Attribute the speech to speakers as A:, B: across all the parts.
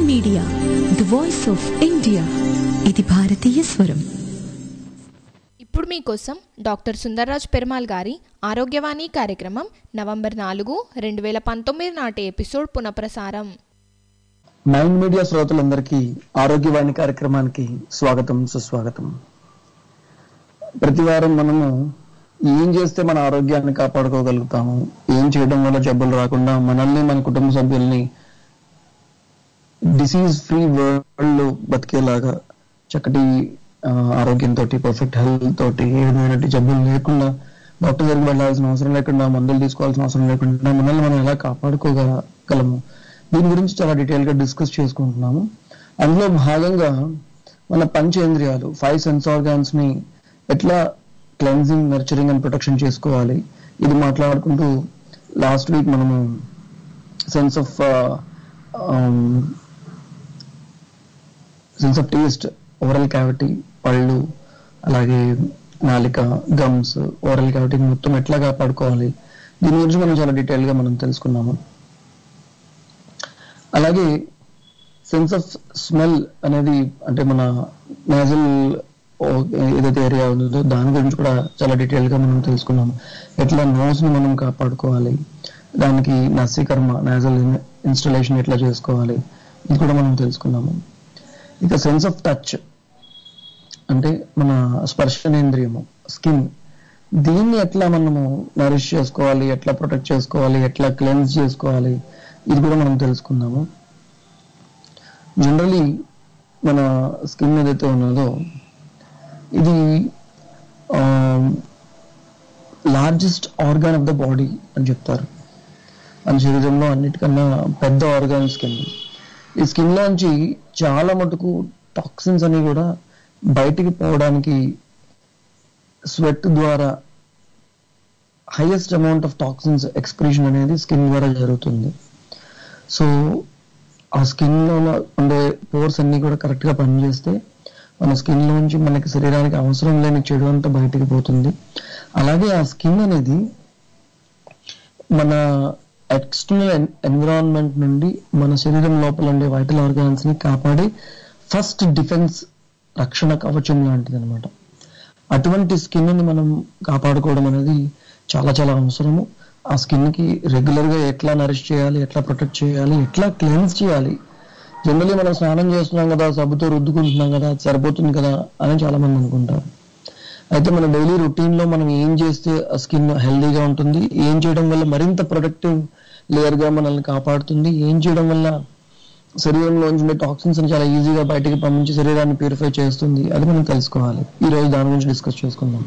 A: Media the voice of India ఇది భారతీయ స్వరం
B: ఇప్పుడు మీకోసం డాక్టర్ సుందర్రాజ్ పెరుమాల్ గారి ఆరోగ్యవాణి కార్యక్రమం నవంబర్ నాలుగు రెండు వేల పంతొమ్మిది నాటి ఎపిసోడ్ పునఃప్రసారం
C: మైండ్ మీడియా శ్రోతలందరికీ ఆరోగ్యవాణి కార్యక్రమానికి స్వాగతం సుస్వాగతం ప్రతి వారం మనము ఏం చేస్తే మన ఆరోగ్యాన్ని కాపాడుకోగలుగుతాము ఏం చేయడం వల్ల జబ్బులు రాకుండా మనల్ని మన కుటుంబ సభ్యుల్ని డిసీజ్ ఫ్రీ వరల్డ్ బతికేలాగా చక్కటి ఆ, ఆరోగ్యంతో పర్ఫెక్ట్ హెల్త్ తోటి ఏ విధమైన జబ్బులు లేకుండా డాక్టర్ దగ్గరికి వెళ్ళాల్సిన అవసరం లేకుండా మందులు తీసుకోవాల్సిన అవసరం లేకుండా మనల్ని మనం ఎలా కాపాడుకోగలము దీని గురించి చాలా డీటెయిల్ గా డిస్కస్ చేసుకుంటున్నాము అందులో భాగంగా మన పంచేంద్రియాలు ఫైవ్ సెన్స్ ఆర్గాన్స్ ని ఎట్లా క్లెన్జింగ్ నర్చరింగ్ అండ్ ప్రొటెక్షన్ చేసుకోవాలి ఇది మాట్లాడుకుంటూ లాస్ట్ వీక్ మనము sense of sense of taste oral cavity పళ్ళు అలాగే నాలిక గమ్స్ ఓరల్ క్యావిటీ మొత్తం ఎట్లా కాపాడుకోవాలి దీని గురించి మనం చాలా డీటెయిల్ గా మనం తెలుసుకున్నాము అలాగే సెన్స్ ఆఫ్ స్మెల్ అనేది అంటే మన నేజల్ ఏదైతే ఏరియా ఉందో దాని గురించి కూడా చాలా డీటెయిల్ గా మనం తెలుసుకున్నాము ఎట్లా నోస్ ని మనం కాపాడుకోవాలి దానికి నసీకర్మ నేజల్ ఇన్స్టలేషన్ ఎట్లా చేసుకోవాలి ఇది కూడా మనం తెలుసుకున్నాము ఇక సెన్స్ ఆఫ్ టచ్ అంటే మన స్పర్శనేంద్రియము స్కిన్ దీన్ని ఎట్లా మనము నరిష్ చేసుకోవాలి ఎట్లా ప్రొటెక్ట్ చేసుకోవాలి ఎట్లా క్లెన్స్ చేసుకోవాలి ఇది కూడా మనం తెలుసుకుందాము జనరలీ మన స్కిన్ ఏదైతే ఉన్నదో ఇది largest organ of the body అని చెప్తారు మన శరీరంలో అన్నిటికన్నా పెద్ద ఆర్గాన్ స్కిన్ ఈ స్కిన్ లోంచి చాలా మటుకు టాక్సిన్స్ అని కూడా బయటికి పోవడానికి స్వెట్ ద్వారా highest amount of toxins expression అనేది స్కిన్ ద్వారా జరుగుతుంది సో ఆ స్కిన్ లో ఉండే పోర్స్ అన్ని కూడా కరెక్ట్ గా పనిచేస్తే మన స్కిన్ లోంచి మనకి శరీరానికి అవసరం లేని చెడు అంతా బయటికి పోతుంది అలాగే ఆ స్కిన్ అనేది మన ఎక్స్టర్నల్ ఎన్విరాన్మెంట్ నుండి మన శరీరం లోపల ఉండే వైటల్ ఆర్గాన్స్ ని కాపాడే ఫస్ట్ డిఫెన్స్ రక్షణ కవచం లాంటిది అనమాట అటువంటి స్కిన్ ని మనం కాపాడుకోవడం అనేది చాలా చాలా అవసరము ఆ స్కిన్ కి రెగ్యులర్ గా ఎట్లా నరిష్ చేయాలి ఎట్లా ప్రొటెక్ట్ చేయాలి ఎట్లా క్లెన్స్ చేయాలి జనరలీ మనం స్నానం చేస్తున్నాం కదా సబ్బుతో రుద్దుకుంటున్నాం కదా అది సరిపోతుంది కదా అని చాలా మంది అనుకుంటారు అయితే మన డైలీ రొటీన్ లో మనం ఏం చేస్తే ఆ స్కిన్ హెల్దీగా ఉంటుంది ఏం చేయడం వల్ల మరింత ప్రొడక్టివ్ లేయర్ గా మనల్ని కాపాడుతుంది ఏం చేయడం వల్ల శరీరంలో ఉండే టాక్సిన్స్ ని చాలా ఈజీగా బయటికి పంపించి శరీరాన్ని ప్యూరిఫై చేస్తుంది అది మనం తెలుసుకోవాలి ఈ రోజు దాని గురించి డిస్కస్ చేసుకుందాం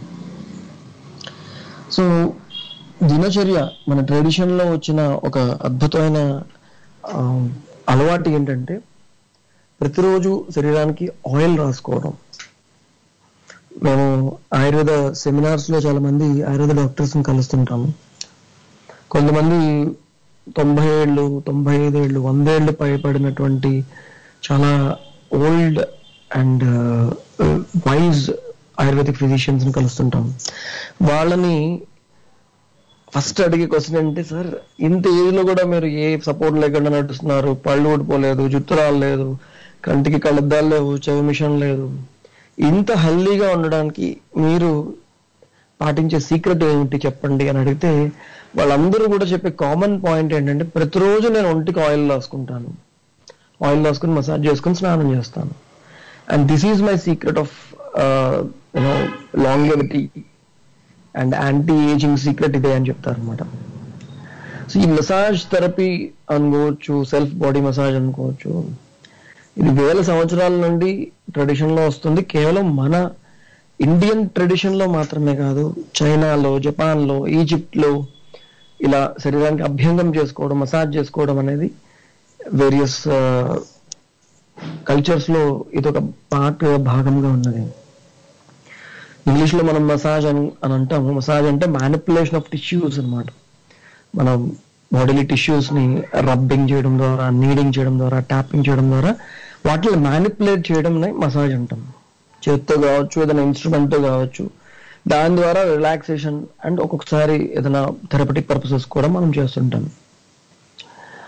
C: సో దినచర్య మన ట్రెడిషన్ లో వచ్చిన ఒక అద్భుతమైన ఆ, అలవాటు ఏంటంటే ప్రతిరోజు శరీరానికి ఆయిల్ రాసుకోవడం మేము ఆయుర్వేద సెమినార్స్ లో చాలా మంది ఆయుర్వేద డాక్టర్స్ ని కలుస్తుంటాము కొంతమంది తొంభై ఏళ్ళు తొంభై ఐదు ఏళ్ళు వందేళ్లు పైబడినటువంటి చాలా old and wise ayurvedic physicians ని కలుస్తుంటాం వాళ్ళని ఫస్ట్ అడిగే క్వశ్చన్ ఏంటి సార్ ఇంత ఏజ్ లో కూడా మీరు ఏ సపోర్ట్ లేకుండా నడుస్తున్నారు పళ్ళు ఊడిపోలేదు జుట్టు రాలేదు కంటికి కళ్ళద్దాలు లేవు చెవి మిషన్ లేదు ఇంత హెల్దీగా ఉండడానికి మీరు పాటించే సీక్రెట్ ఏమిటి చెప్పండి అని అడిగితే వాళ్ళందరూ కూడా చెప్పే కామన్ పాయింట్ ఏంటంటే ప్రతిరోజు నేను ఒంటికి ఆయిల్ రాసుకుంటాను ఆయిల్ రాసుకుని మసాజ్ చేసుకుని స్నానం చేస్తాను and this is my secret of you know longevity and anti ageing secret ఇదే అని చెప్తారు అనమాట సో ఈ మసాజ్ థెరపీ అనుకోవచ్చు సెల్ఫ్ బాడీ మసాజ్ అనుకోవచ్చు ఇది వేల సంవత్సరాల నుండి ట్రెడిషన్ లో వస్తుంది కేవలం మన ఇండియన్ ట్రెడిషన్ లో మాత్రమే కాదు చైనాలో జపాన్ లో ఈజిప్ట్ లో ఇలా శరీరానికి అభ్యంగం చేసుకోవడం మసాజ్ చేసుకోవడం అనేది వేరియస్ కల్చర్స్ లో ఇది ఒక పార్ట్ భాగంగా ఉన్నది ఇంగ్లీష్ లో మనం మసాజ్ అని అని అంటాము మసాజ్ అంటే మ్యానిపులేషన్ ఆఫ్ టిష్యూస్ అన్నమాట మనం బాడీలీ టిష్యూస్ ని రబ్బింగ్ చేయడం ద్వారా నీడింగ్ చేయడం ద్వారా ట్యాపింగ్ చేయడం ద్వారా వాటిని మ్యానిపులేట్ చేయడం మసాజ్ అంటాం చేత్తో కావచ్చు ఏదైనా ఇన్స్ట్రుమెంట్ తో కావచ్చు దాని ద్వారా రిలాక్సేషన్ అండ్ ఒక్కొక్కసారి ఏదైనా థెరపటిక్ పర్పసెస్ కూడా మనం చేస్తుంటాం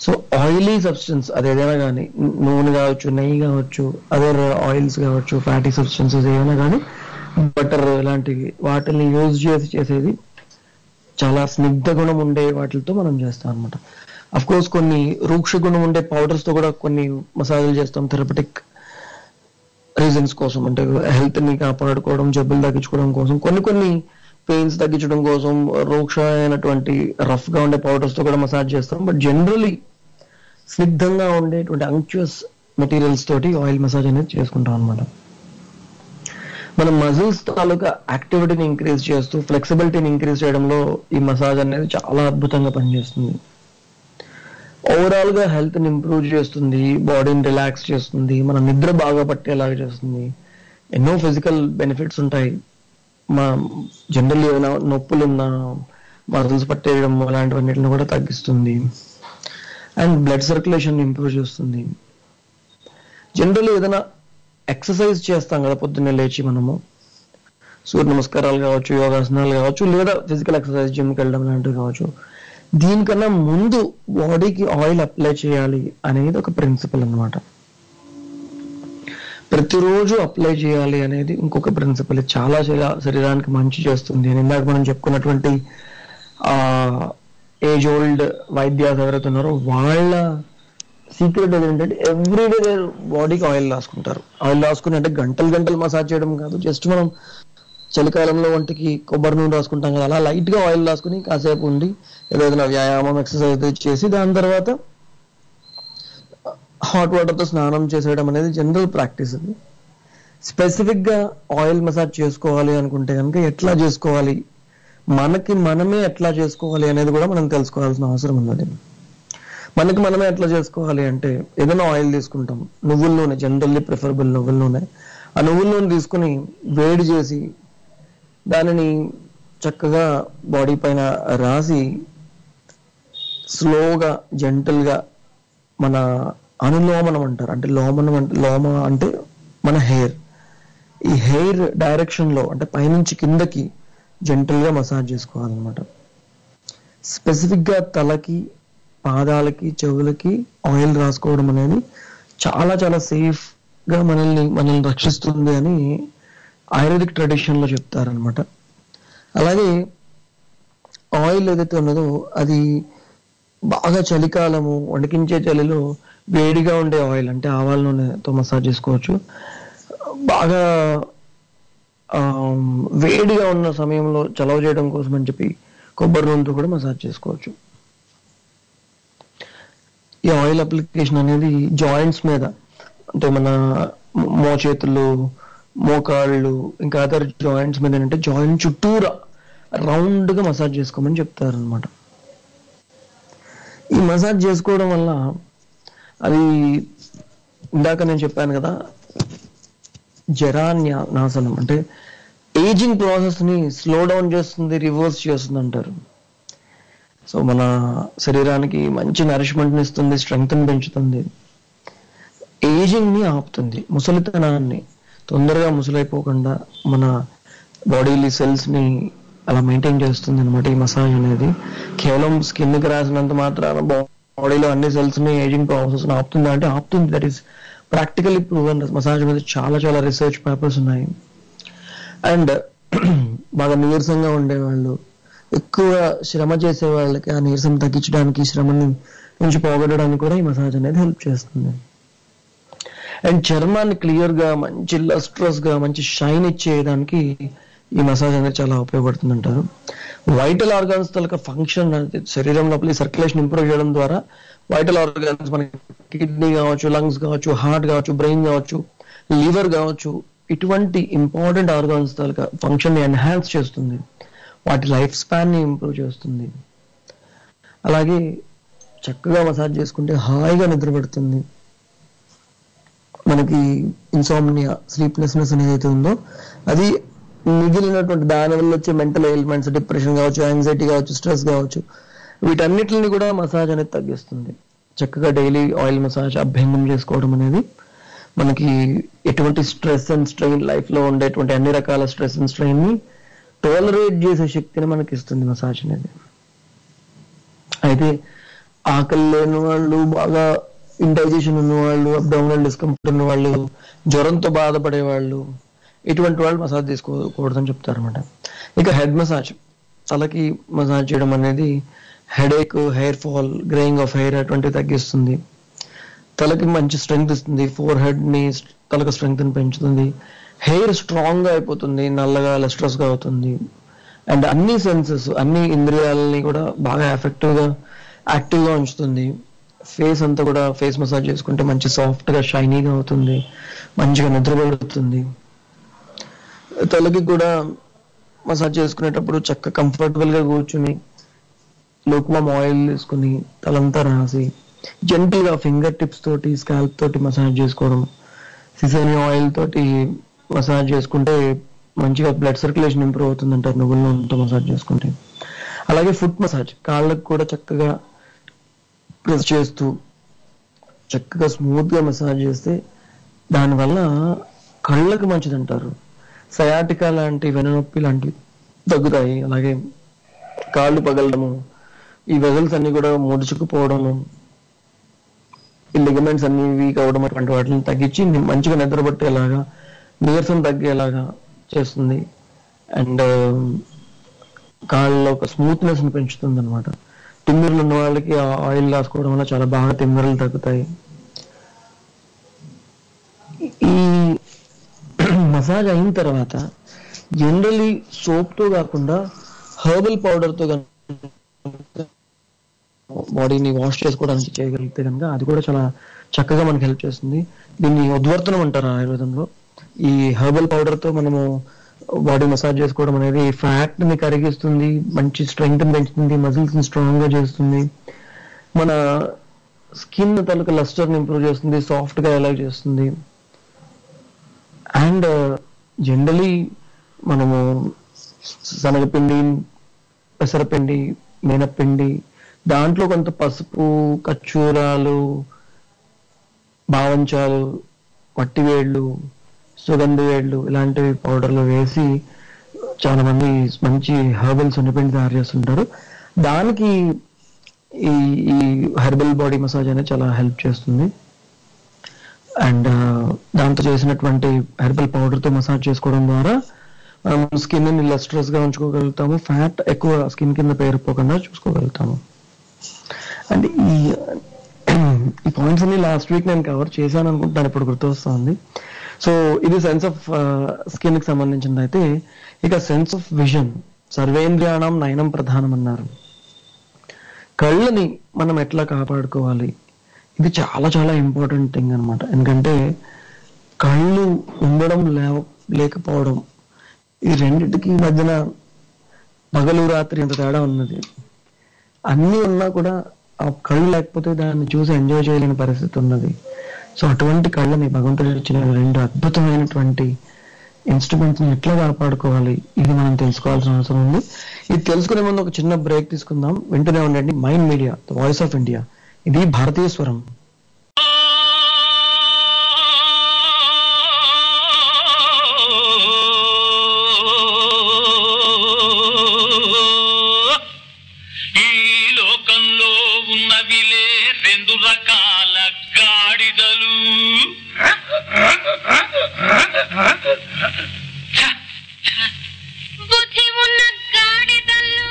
C: సో ఆయిలీ సబ్స్టెన్స్ అదేదైనా కానీ నూనె కావచ్చు నెయ్యి కావచ్చు అదర్ ఆయిల్స్ కావచ్చు ఫ్యాటీ సబ్స్టెన్సెస్ ఏమైనా కానీ బటర్ ఇలాంటివి వాటిని యూజ్ చేసి చేసేది చాలా స్నిగ్ధ గుణం ఉండే వాటితో మనం చేస్తాం అనమాట అఫ్ కోర్స్ కొన్ని రూక్ష గుణం ఉండే పౌడర్స్ తో కూడా కొన్ని మసాజులు చేస్తాం థెరపటిక్ రీజన్స్ కోసం అంటే హెల్త్ ని కాపాడుకోవడం జబ్బులు తగ్గించుకోవడం కోసం కొన్ని కొన్ని పెయిన్స్ తగ్గించడం కోసం రూక్ష అయినటువంటి రఫ్ గా ఉండే పౌడర్స్ తో కూడా మసాజ్ చేస్తాం బట్ జనరలీ స్నిగ్ధంగా ఉండేటువంటి అంక్చువస్ మెటీరియల్స్ తోటి ఆయిల్ మసాజ్ అనేది చేసుకుంటాం అనమాట మన మజిల్స్ తాలూకా యాక్టివిటీని ఇంక్రీజ్ చేస్తూ ఫ్లెక్సిబిలిటీని ఇంక్రీజ్ చేయడంలో ఈ మసాజ్ అనేది చాలా అద్భుతంగా పనిచేస్తుంది ఓవరాల్ గా హెల్త్ ని ఇంప్రూవ్ చేస్తుంది బాడీని రిలాక్స్ చేస్తుంది మన నిద్ర బాగా పట్టేలాగా చేస్తుంది ఎన్నో ఫిజికల్ బెనిఫిట్స్ ఉంటాయి మా జనరల్లీ ఏమైనా నొప్పులు ఉన్నా మజిల్స్ పట్టేయడం అలాంటివన్నిటిని కూడా తగ్గిస్తుంది అండ్ బ్లడ్ సర్క్యులేషన్ ఇంప్రూవ్ చేస్తుంది జనరల్లీ ఏదైనా ఎక్సర్సైజ్ చేస్తాం కదా పొద్దున్నే లేచి మనము సూర్య నమస్కారాలు కావచ్చు యోగాసనాలు కావచ్చు లేదా ఫిజికల్ ఎక్సర్సైజ్ జిమ్కి వెళ్ళడం లాంటివి కావచ్చు దీనికన్నా ముందు బాడీకి ఆయిల్ అప్లై చేయాలి అనేది ఒక ప్రిన్సిపల్ అన్నమాట ప్రతిరోజు అప్లై చేయాలి అనేది ఇంకొక ప్రిన్సిపల్ చాలా శరీరా- శరీరానికి మంచి చేస్తుంది అని ఇందాక మనం చెప్పుకున్నటువంటి ఆ ఏజ్ ఓల్డ్ వైద్యాలు ఎవరైతే ఉన్నారో వాళ్ళ సీక్రెట్ ఏంటంటే ఎవ్రీడే బాడీకి ఆయిల్ రాసుకుంటారు ఆయిల్ రాసుకుని అంటే గంటలు గంటలు మసాజ్ చేయడం కాదు జస్ట్ మనం చలికాలంలో వంటికి కొబ్బరి నూనె రాసుకుంటాం కదా అలా లైట్ గా ఆయిల్ రాసుకుని కాసేపు ఉండి ఏదైనా వ్యాయామం ఎక్సర్సైజ్ చేసి దాని తర్వాత హాట్ వాటర్ తో స్నానం చేసేయడం అనేది జనరల్ ప్రాక్టీస్ అది స్పెసిఫిక్ గా ఆయిల్ మసాజ్ చేసుకోవాలి అనుకుంటే కనుక ఎట్లా చేసుకోవాలి మనకి మనమే ఎట్లా చేసుకోవాలి అనేది కూడా మనం తెలుసుకోవాల్సిన అవసరం ఉన్నది మనకి మనమే ఎట్లా చేసుకోవాలి అంటే ఏదైనా ఆయిల్ తీసుకుంటాం నువ్వుల నూనె జనరల్లీ ప్రిఫరబుల్ నువ్వుల నూనె ఆ నువ్వుల నూనె తీసుకుని వేడి చేసి దానిని చక్కగా బాడీ పైన రాసి స్లోగా జెంటల్ గా మన అనులోమనం అంటారు అంటే లోమనం అంటే లోమ అంటే మన హెయిర్ ఈ హెయిర్ డైరెక్షన్ లో అంటే పైనుంచి కిందకి జెంటల్ గా మసాజ్ చేసుకోవాలన్నమాట స్పెసిఫిక్ గా తలకి పాదాలకి చెవులకి ఆయిల్ రాసుకోవడం అనేది చాలా చాలా సేఫ్ గా మనల్ని మనల్ని రక్షిస్తుంది అని ఆయుర్వేదిక్ ట్రెడిషన్ లో చెప్తారనమాట అలాగే ఆయిల్ ఏదైతే ఉన్నదో అది బాగా చలికాలము వణికించే చలిలో వేడిగా ఉండే ఆయిల్ అంటే ఆవాల నూనెతో మసాజ్ చేసుకోవచ్చు బాగా ఆ, వేడిగా ఉన్న సమయంలో చలవ చేయడం కోసం అని చెప్పి కొబ్బరి నూనెతో కూడా మసాజ్ చేసుకోవచ్చు ఈ ఆయిల్ అప్లికేషన్ అనేది జాయింట్స్ మీద అంటే మన మోచేతులు మోకాళ్ళు ఇంకా అదర్ జాయింట్స్ మీద ఏంటంటే జాయింట్ చుట్టూరా రౌండ్ గా మసాజ్ చేసుకోమని చెప్తారు అనమాట ఈ మసాజ్ చేసుకోవడం వల్ల అది ఇందాక నేను చెప్పాను కదా జరాన్య నాశనం అంటే ఏజింగ్ ప్రాసెస్ ని స్లో డౌన్ చేస్తుంది రివర్స్ చేస్తుంది అంటారు సో మన శరీరానికి మంచి నరిష్మెంట్ ని ఇస్తుంది స్ట్రెంగ్త్ ని పెంచుతుంది ఏజింగ్ ని ఆపుతుంది ముసలితనాన్ని తొందరగా ముసలైపోకుండా మన బాడీలి సెల్స్ ని అలా మెయింటైన్ చేస్తుంది అనమాట ఈ మసాజ్ అనేది కేవలం స్కిన్ కి రాసినంత మాత్రాన బాడీలో అన్ని సెల్స్ ని ఏజింగ్ ప్రాసెస్ ఆపుతుందా అంటే ఆపుతుంది that is practically proven massage మీద చాలా చాలా రీసెర్చ్ పేపర్స్ ఉన్నాయి అండ్ బాగా నీరసంగా ఉండేవాళ్ళు ఎక్కువ శ్రమ చేసే వాళ్ళకి ఆ నీరసం తగ్గించడానికి శ్రమని నుంచి పోగొట్టడానికి కూడా ఈ మసాజ్ అనేది హెల్ప్ చేస్తుంది అండ్ చర్మాన్ని క్లియర్ గా మంచి లస్ట్రస్ గా మంచి షైన్ ఇచ్చేయడానికి ఈ మసాజ్ అనేది చాలా ఉపయోగపడుతుంది అంటారు వైటల్ ఆర్గాన్స్ తలక ఫంక్షన్ శరీరం లోపల సర్క్యులేషన్ ఇంప్రూవ్ చేయడం ద్వారా వైటల్ ఆర్గాన్స్ మన కిడ్నీ కావచ్చు లంగ్స్ కావచ్చు హార్ట్ కావచ్చు బ్రెయిన్ కావచ్చు లివర్ కావచ్చు ఇటువంటి ఇంపార్టెంట్ ఆర్గాన్స్ తలక ఫంక్షన్ ని ఎన్హాన్స్ చేస్తుంది వాటి లైఫ్ స్పాన్ ని ఇంప్రూవ్ చేస్తుంది అలాగే చక్కగా మసాజ్ చేసుకుంటే హాయిగా నిద్ర పడుతుంది మనకి ఇన్సామ్నియా స్లీప్లెస్నెస్ అనేది అయితే ఉందో అది మిగిలినటువంటి దాని వల్ల వచ్చే మెంటల్ ఎలిమెంట్స్ డిప్రెషన్ కావచ్చు యాంగ్జైటీ కావచ్చు స్ట్రెస్ కావచ్చు వీటన్నిటిని కూడా మసాజ్ అనేది తగ్గిస్తుంది చక్కగా డైలీ ఆయిల్ మసాజ్ అభ్యంగం చేసుకోవడం అనేది మనకి ఎటువంటి స్ట్రెస్ అండ్ స్ట్రెయిన్ లైఫ్ లో ఉండేటువంటి అన్ని రకాల స్ట్రెస్ అండ్ స్ట్రెయిన్ ని టోలరేట్ చేసే శక్తిని మనకి ఇస్తుంది మసాజ్ అనేది అయితే ఆకలి లేని వాళ్ళు బాగా ఇండైజేషన్ ఉన్న వాళ్ళు అబ్డౌమినల్ డిస్కంఫర్ట్ ఉన్న వాళ్ళు జ్వరంతో బాధపడే వాళ్ళు ఇటువంటి వాళ్ళు మసాజ్ తీసుకోకూడదని చెప్తారు అనమాట ఇక హెడ్ మసాజ్ తలకి మసాజ్ చేయడం అనేది headache hair fall greying of hair అటువంటివి తగ్గిస్తుంది తలకి మంచి స్ట్రెంగ్త్ ఇస్తుంది ఫోర్ హెడ్ ని తలకు స్ట్రెంగ్త్ ని పెంచుతుంది హెయిర్ స్ట్రాంగ్ గా అయిపోతుంది నల్లగా లెస్ట్రస్ గా అవుతుంది అండ్ అన్ని సెన్సెస్ అన్ని ఇంద్రియాలని కూడా బాగా ఎఫెక్టివ్ గా యాక్టివ్ గా ఉంచుతుంది ఫేస్ అంతా కూడా ఫేస్ మసాజ్ చేసుకుంటే మంచి సాఫ్ట్ గా షైనీగా అవుతుంది మంచిగా నిద్రపడుతుంది తలకి కూడా మసాజ్ చేసుకునేటప్పుడు చక్క కంఫర్టబుల్ గా కూర్చుని లోక్మమ్ ఆయిల్ తీసుకుని తలంతా రాసి జెంటిల్ గా ఫింగర్ టిప్స్ తోటి స్కాల్ప్ తోటి మసాజ్ చేసుకోవడం సిసని ఆయిల్ తోటి మసాజ్ చేసుకుంటే మంచిగా బ్లడ్ సర్క్యులేషన్ ఇంప్రూవ్ అవుతుంది అంటారు నువ్వుల నూనెతో మసాజ్ చేసుకుంటే అలాగే ఫుట్ మసాజ్ కాళ్ళకు కూడా చక్కగా ప్రెస్ చేస్తూ చక్కగా స్మూత్ గా మసాజ్ చేస్తే దానివల్ల కళ్ళకు మంచిది అంటారు సయాటికా లాంటి వెననొప్పి లాంటివి తగ్గుతాయి అలాగే కాళ్ళు పగలడము ఈ వెజల్స్ అన్ని కూడా ముడుచుకుపోవడము ఈ లిగమెంట్స్ అన్ని వీక్ అవడం అటువంటి వాటిని తగ్గించి ని- మంచిగా నిద్రపట్టేలాగా నీరసం తగ్గేలాగా చేస్తుంది అండ్ కాళ్ళలో ఒక స్మూత్నెస్ ని పెంచుతుంది అనమాట తిమ్మిర్లు ఉన్న వాళ్ళకి ఆ ఆయిల్ రాసుకోవడం వల్ల చాలా బాగా తిమ్మిరలు తగ్గుతాయి ఈ మసాజ్ అయిన తర్వాత జనరలీ సోప్ తో కాకుండా హర్బల్ పౌడర్ తో బాడీని వాష్ చేసుకోవడానికి చేయగలిగితే కనుక అది కూడా చాలా చక్కగా మనకి హెల్ప్ చేస్తుంది దీన్ని ఉద్వర్తనం అంటారు ఆయుర్వేదంలో ఈ హర్బల్ పౌడర్ తో మనము బాడీ మసాజ్ చేసుకోవడం అనేది ఫ్యాట్ ని కరిగిస్తుంది మంచి స్ట్రెంగ్త్ పెంచుతుంది మజిల్స్ ని స్ట్రాంగ్ గా చేస్తుంది మన స్కిన్ తలక లస్టర్ ని ఇంప్రూవ్ చేస్తుంది సాఫ్ట్ గా ఎలా చేస్తుంది అండ్ జనరలీ మనము శనగపిండి పెసరపిండి మినపిండి దాంట్లో కొంత పసుపు కచ్చూరాలు బావంచాలు వట్టివేళ్ళు సుగంధ వేళ్ళు ఇలాంటివి పౌడర్లు వేసి చాలా మంది మంచి హెర్బల్ సున్నిపిండి తయారు చేస్తుంటారు దానికి ఈ ఈ హెర్బల్ బాడీ మసాజ్ అనేది చాలా హెల్ప్ చేస్తుంది అండ్ దాంతో చేసినటువంటి హెర్బల్ పౌడర్ తో మసాజ్ చేసుకోవడం ద్వారా మనం స్కిన్ ని లెస్ట్రస్ గా ఉంచుకోగలుగుతాము ఫ్యాట్ ఎక్కువ స్కిన్ కింద పేరుపోకుండా చూసుకోగలుగుతాము అండ్ ఈ ఈ పాయింట్స్ అన్ని లాస్ట్ వీక్ నేను కవర్ చేశాను అనుకుంటాను ఇప్పుడు గుర్తొస్తుంది సో ఇది సెన్స్ ఆఫ్ స్కిన్ కి సంబంధించింది అయితే ఇక సెన్స్ ఆఫ్ విజన్ సర్వేంద్రియాణం నయనం ప్రధానం అన్నారు కళ్ళని మనం ఎట్లా కాపాడుకోవాలి ఇది చాలా చాలా ఇంపార్టెంట్ థింగ్ అన్నమాట ఎందుకంటే కళ్ళు ఉండడం లేవ లేకపోవడం ఈ రెండింటికి మధ్యన పగలు రాత్రి ఎంత తేడా ఉన్నది అన్నీ ఉన్నా కూడా ఆ కళ్ళు లేకపోతే దాన్ని చూసి ఎంజాయ్ చేయలేని పరిస్థితి ఉన్నది సో అటువంటి కళ్ళని భగవంతుడు ఇచ్చిన రెండు అద్భుతమైనటువంటి ఇన్స్ట్రుమెంట్స్ ని ఎట్లా కాపాడుకోవాలి ఇది మనం తెలుసుకోవాల్సిన అవసరం ఉంది ఇది తెలుసుకునే ముందు ఒక చిన్న బ్రేక్ తీసుకుందాం వింటూనే ఉండండి mind media the voice of India ఇది భారతీయ స్వరం
D: ఈ లోకంలో ఉన్నవిలే రెండు రకాల గాడిదలు
E: బుద్ధి ఉన్న గాడిదల్లో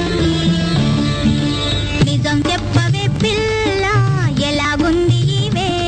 E: నిజం చెప్పవే పిల్ల ఎలాగుంది ఈ వేళ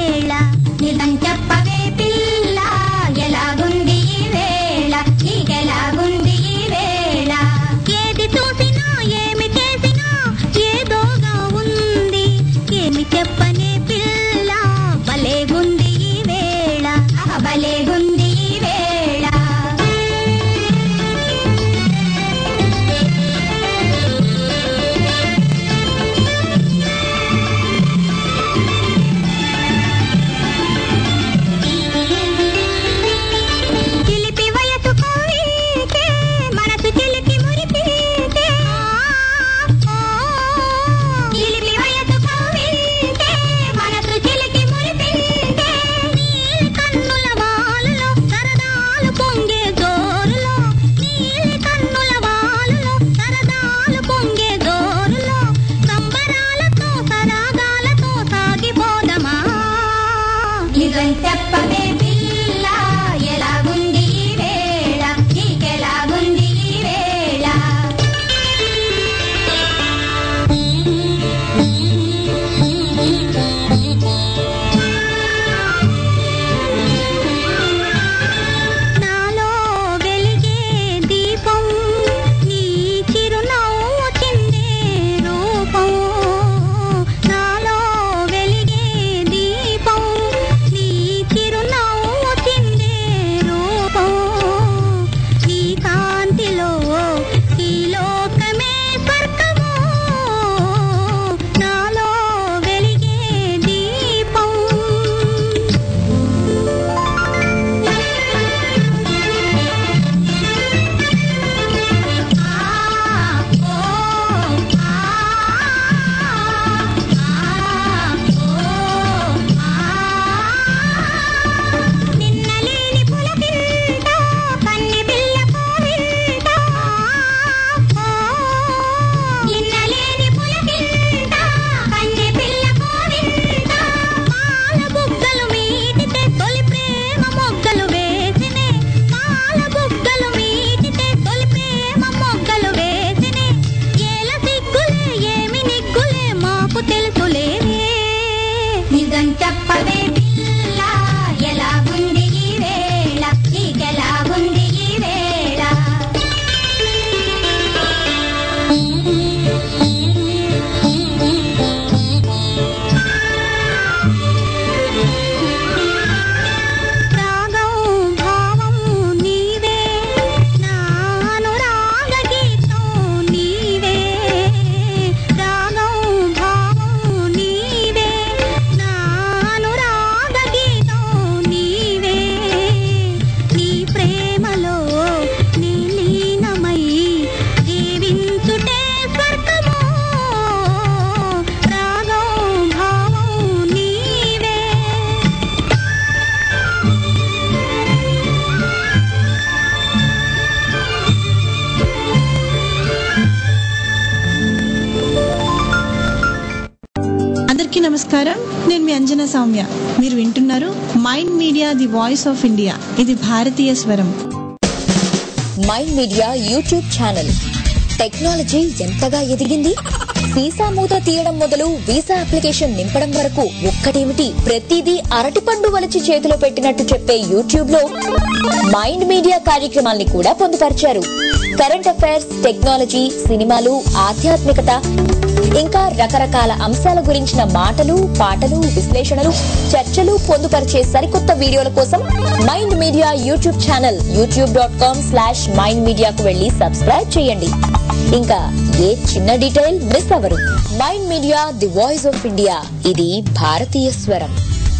F: నమస్కారం నేను మీ అంజన సౌమ్య మీరు వింటున్నారు mind media the voice of India ఇది భారతీయ స్వరం
G: mind media YouTube channel technology ఎంతగా ఎదిగింది వీసా మూత తీయడం మొదలు వీసా అప్లికేషన్ నింపడం వరకు ఒక్కటేమిటి ప్రతిదీ అరటిపండు వలచి చేతిలో పెట్టినట్టు చెప్పే యూట్యూబ్ లో మైండ్ మీడియా కార్యక్రమాల్ని కూడా పొందుపరిచారు కరెంట్ అఫైర్స్ టెక్నాలజీ సినిమాలు ఆధ్యాత్మికత ఇంకా రకరకాల అంశాల గురించిన మాటలు పాటలు విశ్లేషణలు చర్చలు పొందుపరిచే సరికొత్త వీడియోల కోసం mind media YouTube channel YouTube dot com slash mind మీడియాకు వెళ్లి సబ్స్క్రైబ్ చేయండి ఇంకా ఏ చిన్న డీటెయిల్ మిస్ అవ్వరు mind media the voice of India ఇది భారతీయ స్వరం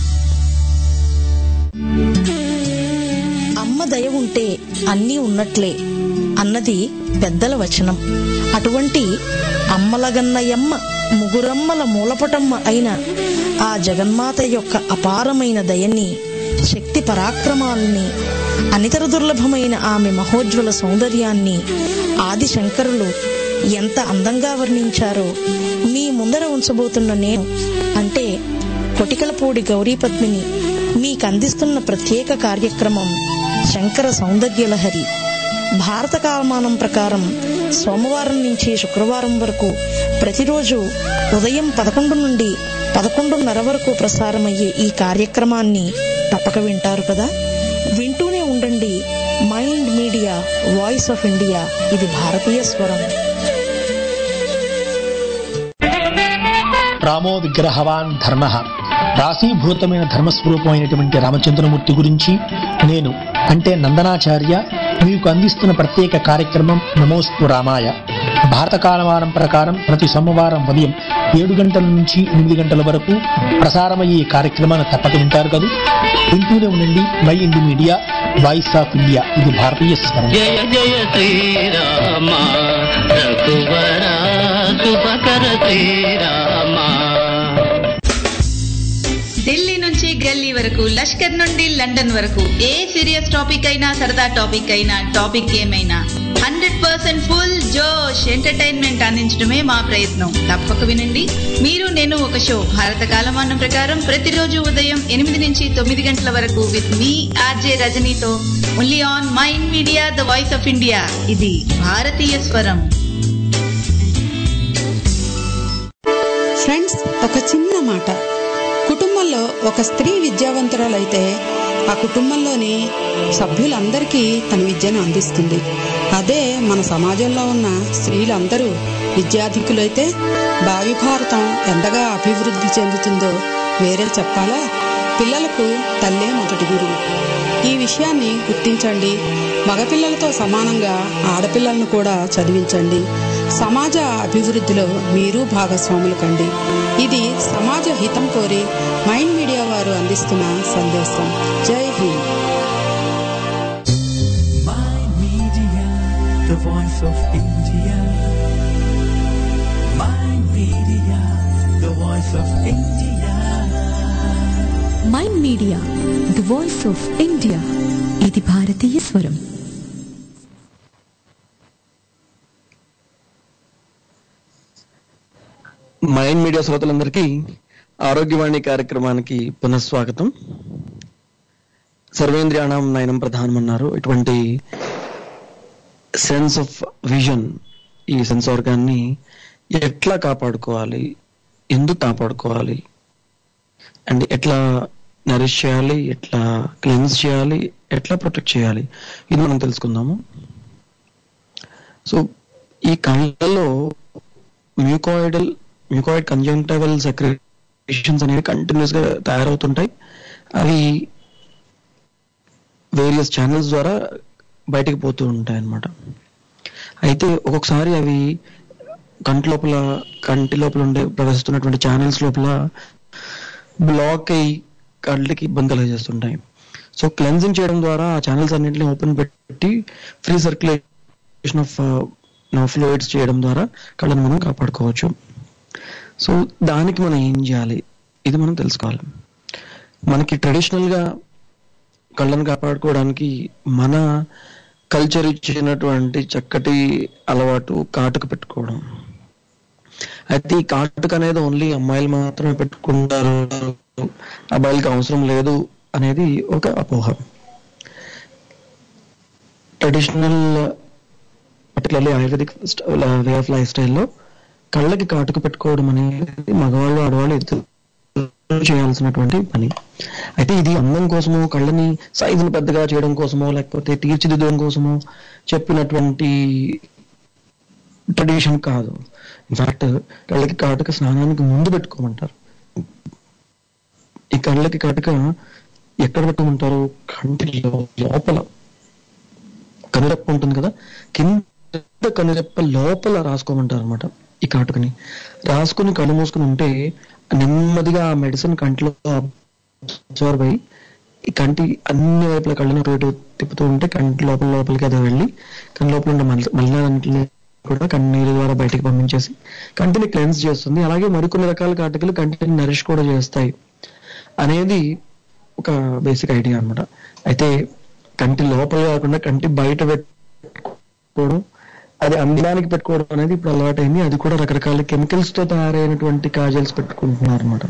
H: అమ్మ దయ ఉంటే అన్నీ ఉన్నట్లే అన్నది పెద్దల వచనం అటువంటి అమ్మలగన్నయమ్మ ముగురమ్మల మూలపటమ్మ అయిన ఆ జగన్మాత యొక్క అపారమైన దయని శక్తి పరాక్రమాల్ని అనితర దుర్లభమైన ఆమె మహోజ్వల సౌందర్యాన్ని ఆది శంకరులు ఎంత అందంగా వర్ణించారో మీ ముందర ఉంచబోతున్న నేను అంటే కొటికలపూడి గౌరీపద్మిని మీకు అందిస్తున్న ప్రత్యేక కార్యక్రమం శంకర సౌందర్యలహరి భారత కాలమానం ప్రకారం సోమవారం నుంచి శుక్రవారం వరకు ప్రతిరోజు ఉదయం పదకొండు నుండి పదకొండున్నర వరకు ప్రసారమయ్యే ఈ కార్యక్రమాన్ని తప్పక వింటారు కదా వింటూనే ఉండండి mind media voice of India ఇది భారతీయ స్వరం
I: రామో విగ్రహవాన్ ధర్మ రాశీభూతమైన ధర్మస్వరూపమైనటువంటి రామచంద్రమూర్తి గురించి నేను అంటే నందనాచార్య మీకు అందిస్తున్న ప్రత్యేక కార్యక్రమం నమోస్తు రామాయ భారత కాలమానం ప్రకారం ప్రతి సోమవారం ఉదయం ఏడు గంటల నుంచి ఎనిమిది గంటల వరకు ప్రసారమయ్యే ఈ కార్యక్రమాన్ని తప్పక వింటారు కదా వింటూనే ఉండండి mind media voice of India ఇది భారతీయ స్వరం
D: జయ జయ శ్రీరామ రఘువర శుభకర శ్రీరామ
J: ఢిల్లీ నుంచి గల్లీ వరకు లష్కర్ నుండి లండన్ వరకు ఏ సీరియస్ టాపిక్ అయినా సరదా టాపిక్ అయినా టాపిక్ ఏమైనా హండ్రెడ్ పర్సెంట్ ఫుల్ జోష్ ఎంటర్టైన్మెంట్ అందించడమే మా ప్రయత్నం తప్పక వినండి మీరు నేను ఒక షో భారత కాలమానం ప్రకారం ప్రతిరోజు ఉదయం ఎనిమిది నుంచి తొమ్మిది గంటల వరకు విత్ మీ ఆర్జే రజనీతో only on mind media the voice of India ఇది భారతీయ స్వరం
K: ఫ్రెండ్స్ ఒక చిన్న మాట కుటుంబంలో ఒక స్త్రీ విద్యావంతురాలైతే ఆ కుటుంబంలోని సభ్యులందరికీ తన విద్యను అందిస్తుంది అదే మన సమాజంలో ఉన్న స్త్రీలందరూ విద్యాధికులైతే భావి భారతం ఎంతగా అభివృద్ధి చెందుతుందో వేరే చెప్పాలా పిల్లలకు తల్లే మొదటి గురువు ఈ విషయాన్ని గుర్తించండి మగపిల్లలతో సమానంగా ఆడపిల్లలను కూడా చదివించండి సమాజ అభివృద్ధిలో మీరు భాగస్వాములు కండి ఇది సమాజ హితం కోరి మైండ్ మీడియా వారు అందిస్తున్న సందేశం Jai Hind
L: the voice of India. Mind Media, the voice of India.
A: Mind media the voice of India ఇది భారతీయ స్వరం
C: మైండ్ మీడియా శ్రోతలందరికీ ఆరోగ్యవాణి కార్యక్రమానికి పునఃస్వాగతం సర్వేంద్రియాణం నయనం ప్రధానం అన్నారు ఇటువంటి సెన్స్ ఆఫ్ విజన్ ఈ సెన్స్ ఆర్గాన్ని ఎట్లా కాపాడుకోవాలి ఎందుకు కాపాడుకోవాలి అండ్ ఎట్లా నరిష్ చేయాలి ఎట్లా క్లెన్స్ చేయాలి ఎట్లా ప్రొటెక్ట్ చేయాలి ఇది మనం తెలుసుకుందాము సో ఈ కళ్ళలో మ్యూకాయిడల్ మ్యూకాయిడ్ కంజంక్టివల్ సెక్రేషన్స్ అనేవి కంటిన్యూస్ గా తయారవుతుంటాయి అవి వేరియస్ ఛానల్స్ ద్వారా బయటికి పోతూ ఉంటాయి అన్నమాట అయితే ఒక్కొక్కసారి అవి కంటి లోపల కంటి లోపల ఉండే ప్రవేశిస్తున్నటువంటి ఛానల్స్ లోపల బ్లాక్ అయ్యి కళ్ళకి ఇబ్బంది కలగజేస్తుంటాయి సో క్లెన్జింగ్ చేయడం ద్వారా ఆ ఛానల్స్ అన్నింటినీ ఓపెన్ పెట్టి ఫ్రీ సర్క్యులేషన్ ఆఫ్ ఫ్లూయిడ్స్ చేయడం ద్వారా కళ్ళను మనం కాపాడుకోవచ్చు సో దానికి మనం ఏం చేయాలి ఇది మనం తెలుసుకోవాలి మనకి ట్రెడిషనల్ గా కళ్ళను కాపాడుకోవడానికి మన కల్చర్ ఇచ్చినటువంటి చక్కటి అలవాటు కాటుక పెట్టుకోవడం అయితే ఈ కాటుక అనేది ఓన్లీ అమ్మాయిలు మాత్రమే పెట్టుకుంటారు అబ్బాయిలకి అవసరం లేదు అనేది ఒక అపోహ traditional particularly ayurvedic way of life స్టైల్లో కళ్ళకి కాటుక పెట్టుకోవడం అనేది మగవాళ్ళు ఆడవాళ్ళు ఇద్దరు చేయాల్సినటువంటి పని అయితే ఇది అందం కోసమో కళ్ళని సైజును పెద్దగా చేయడం కోసమో లేకపోతే తీర్చిదిద్దడం కోసమో చెప్పినటువంటి ట్రెడిషన్ కాదు ఇన్ఫాక్ట్ కళ్ళకి కాటుక స్నానానికి ముందు పెట్టుకోమంటారు ఈ కళ్ళకి కాటుక ఎక్కడ పెట్టుకుంటారు కంటి లో- లోపల కనురెప్ప ఉంటుంది కదా కింద కనురెప్ప లోపల రాసుకోమంటారు అనమాట ఈ కాటుకని రాసుకుని కళ్ళు మూసుకుని ఉంటే నెమ్మదిగా ఆ మెడిసిన్ కంటిలో అబ్జర్వ్ అయ్యి ఈ కంటి అన్ని వైపుల కళ్ళను అటు ఇటు తిప్పుతూ ఉంటే కంటి లోపల లోపలికి అది వెళ్ళి కంటి లోపల ఉండే మల్ మలినాలన్నింటినీ కూడా కన్నీరు ద్వారా బయటికి పంపించేసి కంటిని క్లెన్స్ చేస్తుంది అలాగే మరికొన్ని రకాల కాటుకలు కంటిని నరిష్ కూడా చేస్తాయి అనేది ఒక బేసిక్ ఐడియా అన్నమాట అయితే కంటి లోపల కాకుండా కంటి బయట పెట్టుకోవడం అది అందడానికి పెట్టుకోవడం అనేది ఇప్పుడు అలవాటైంది అది కూడా రకరకాల కెమికల్స్ తో తయారైనటువంటి కాజల్స్ పెట్టుకుంటున్నారు అనమాట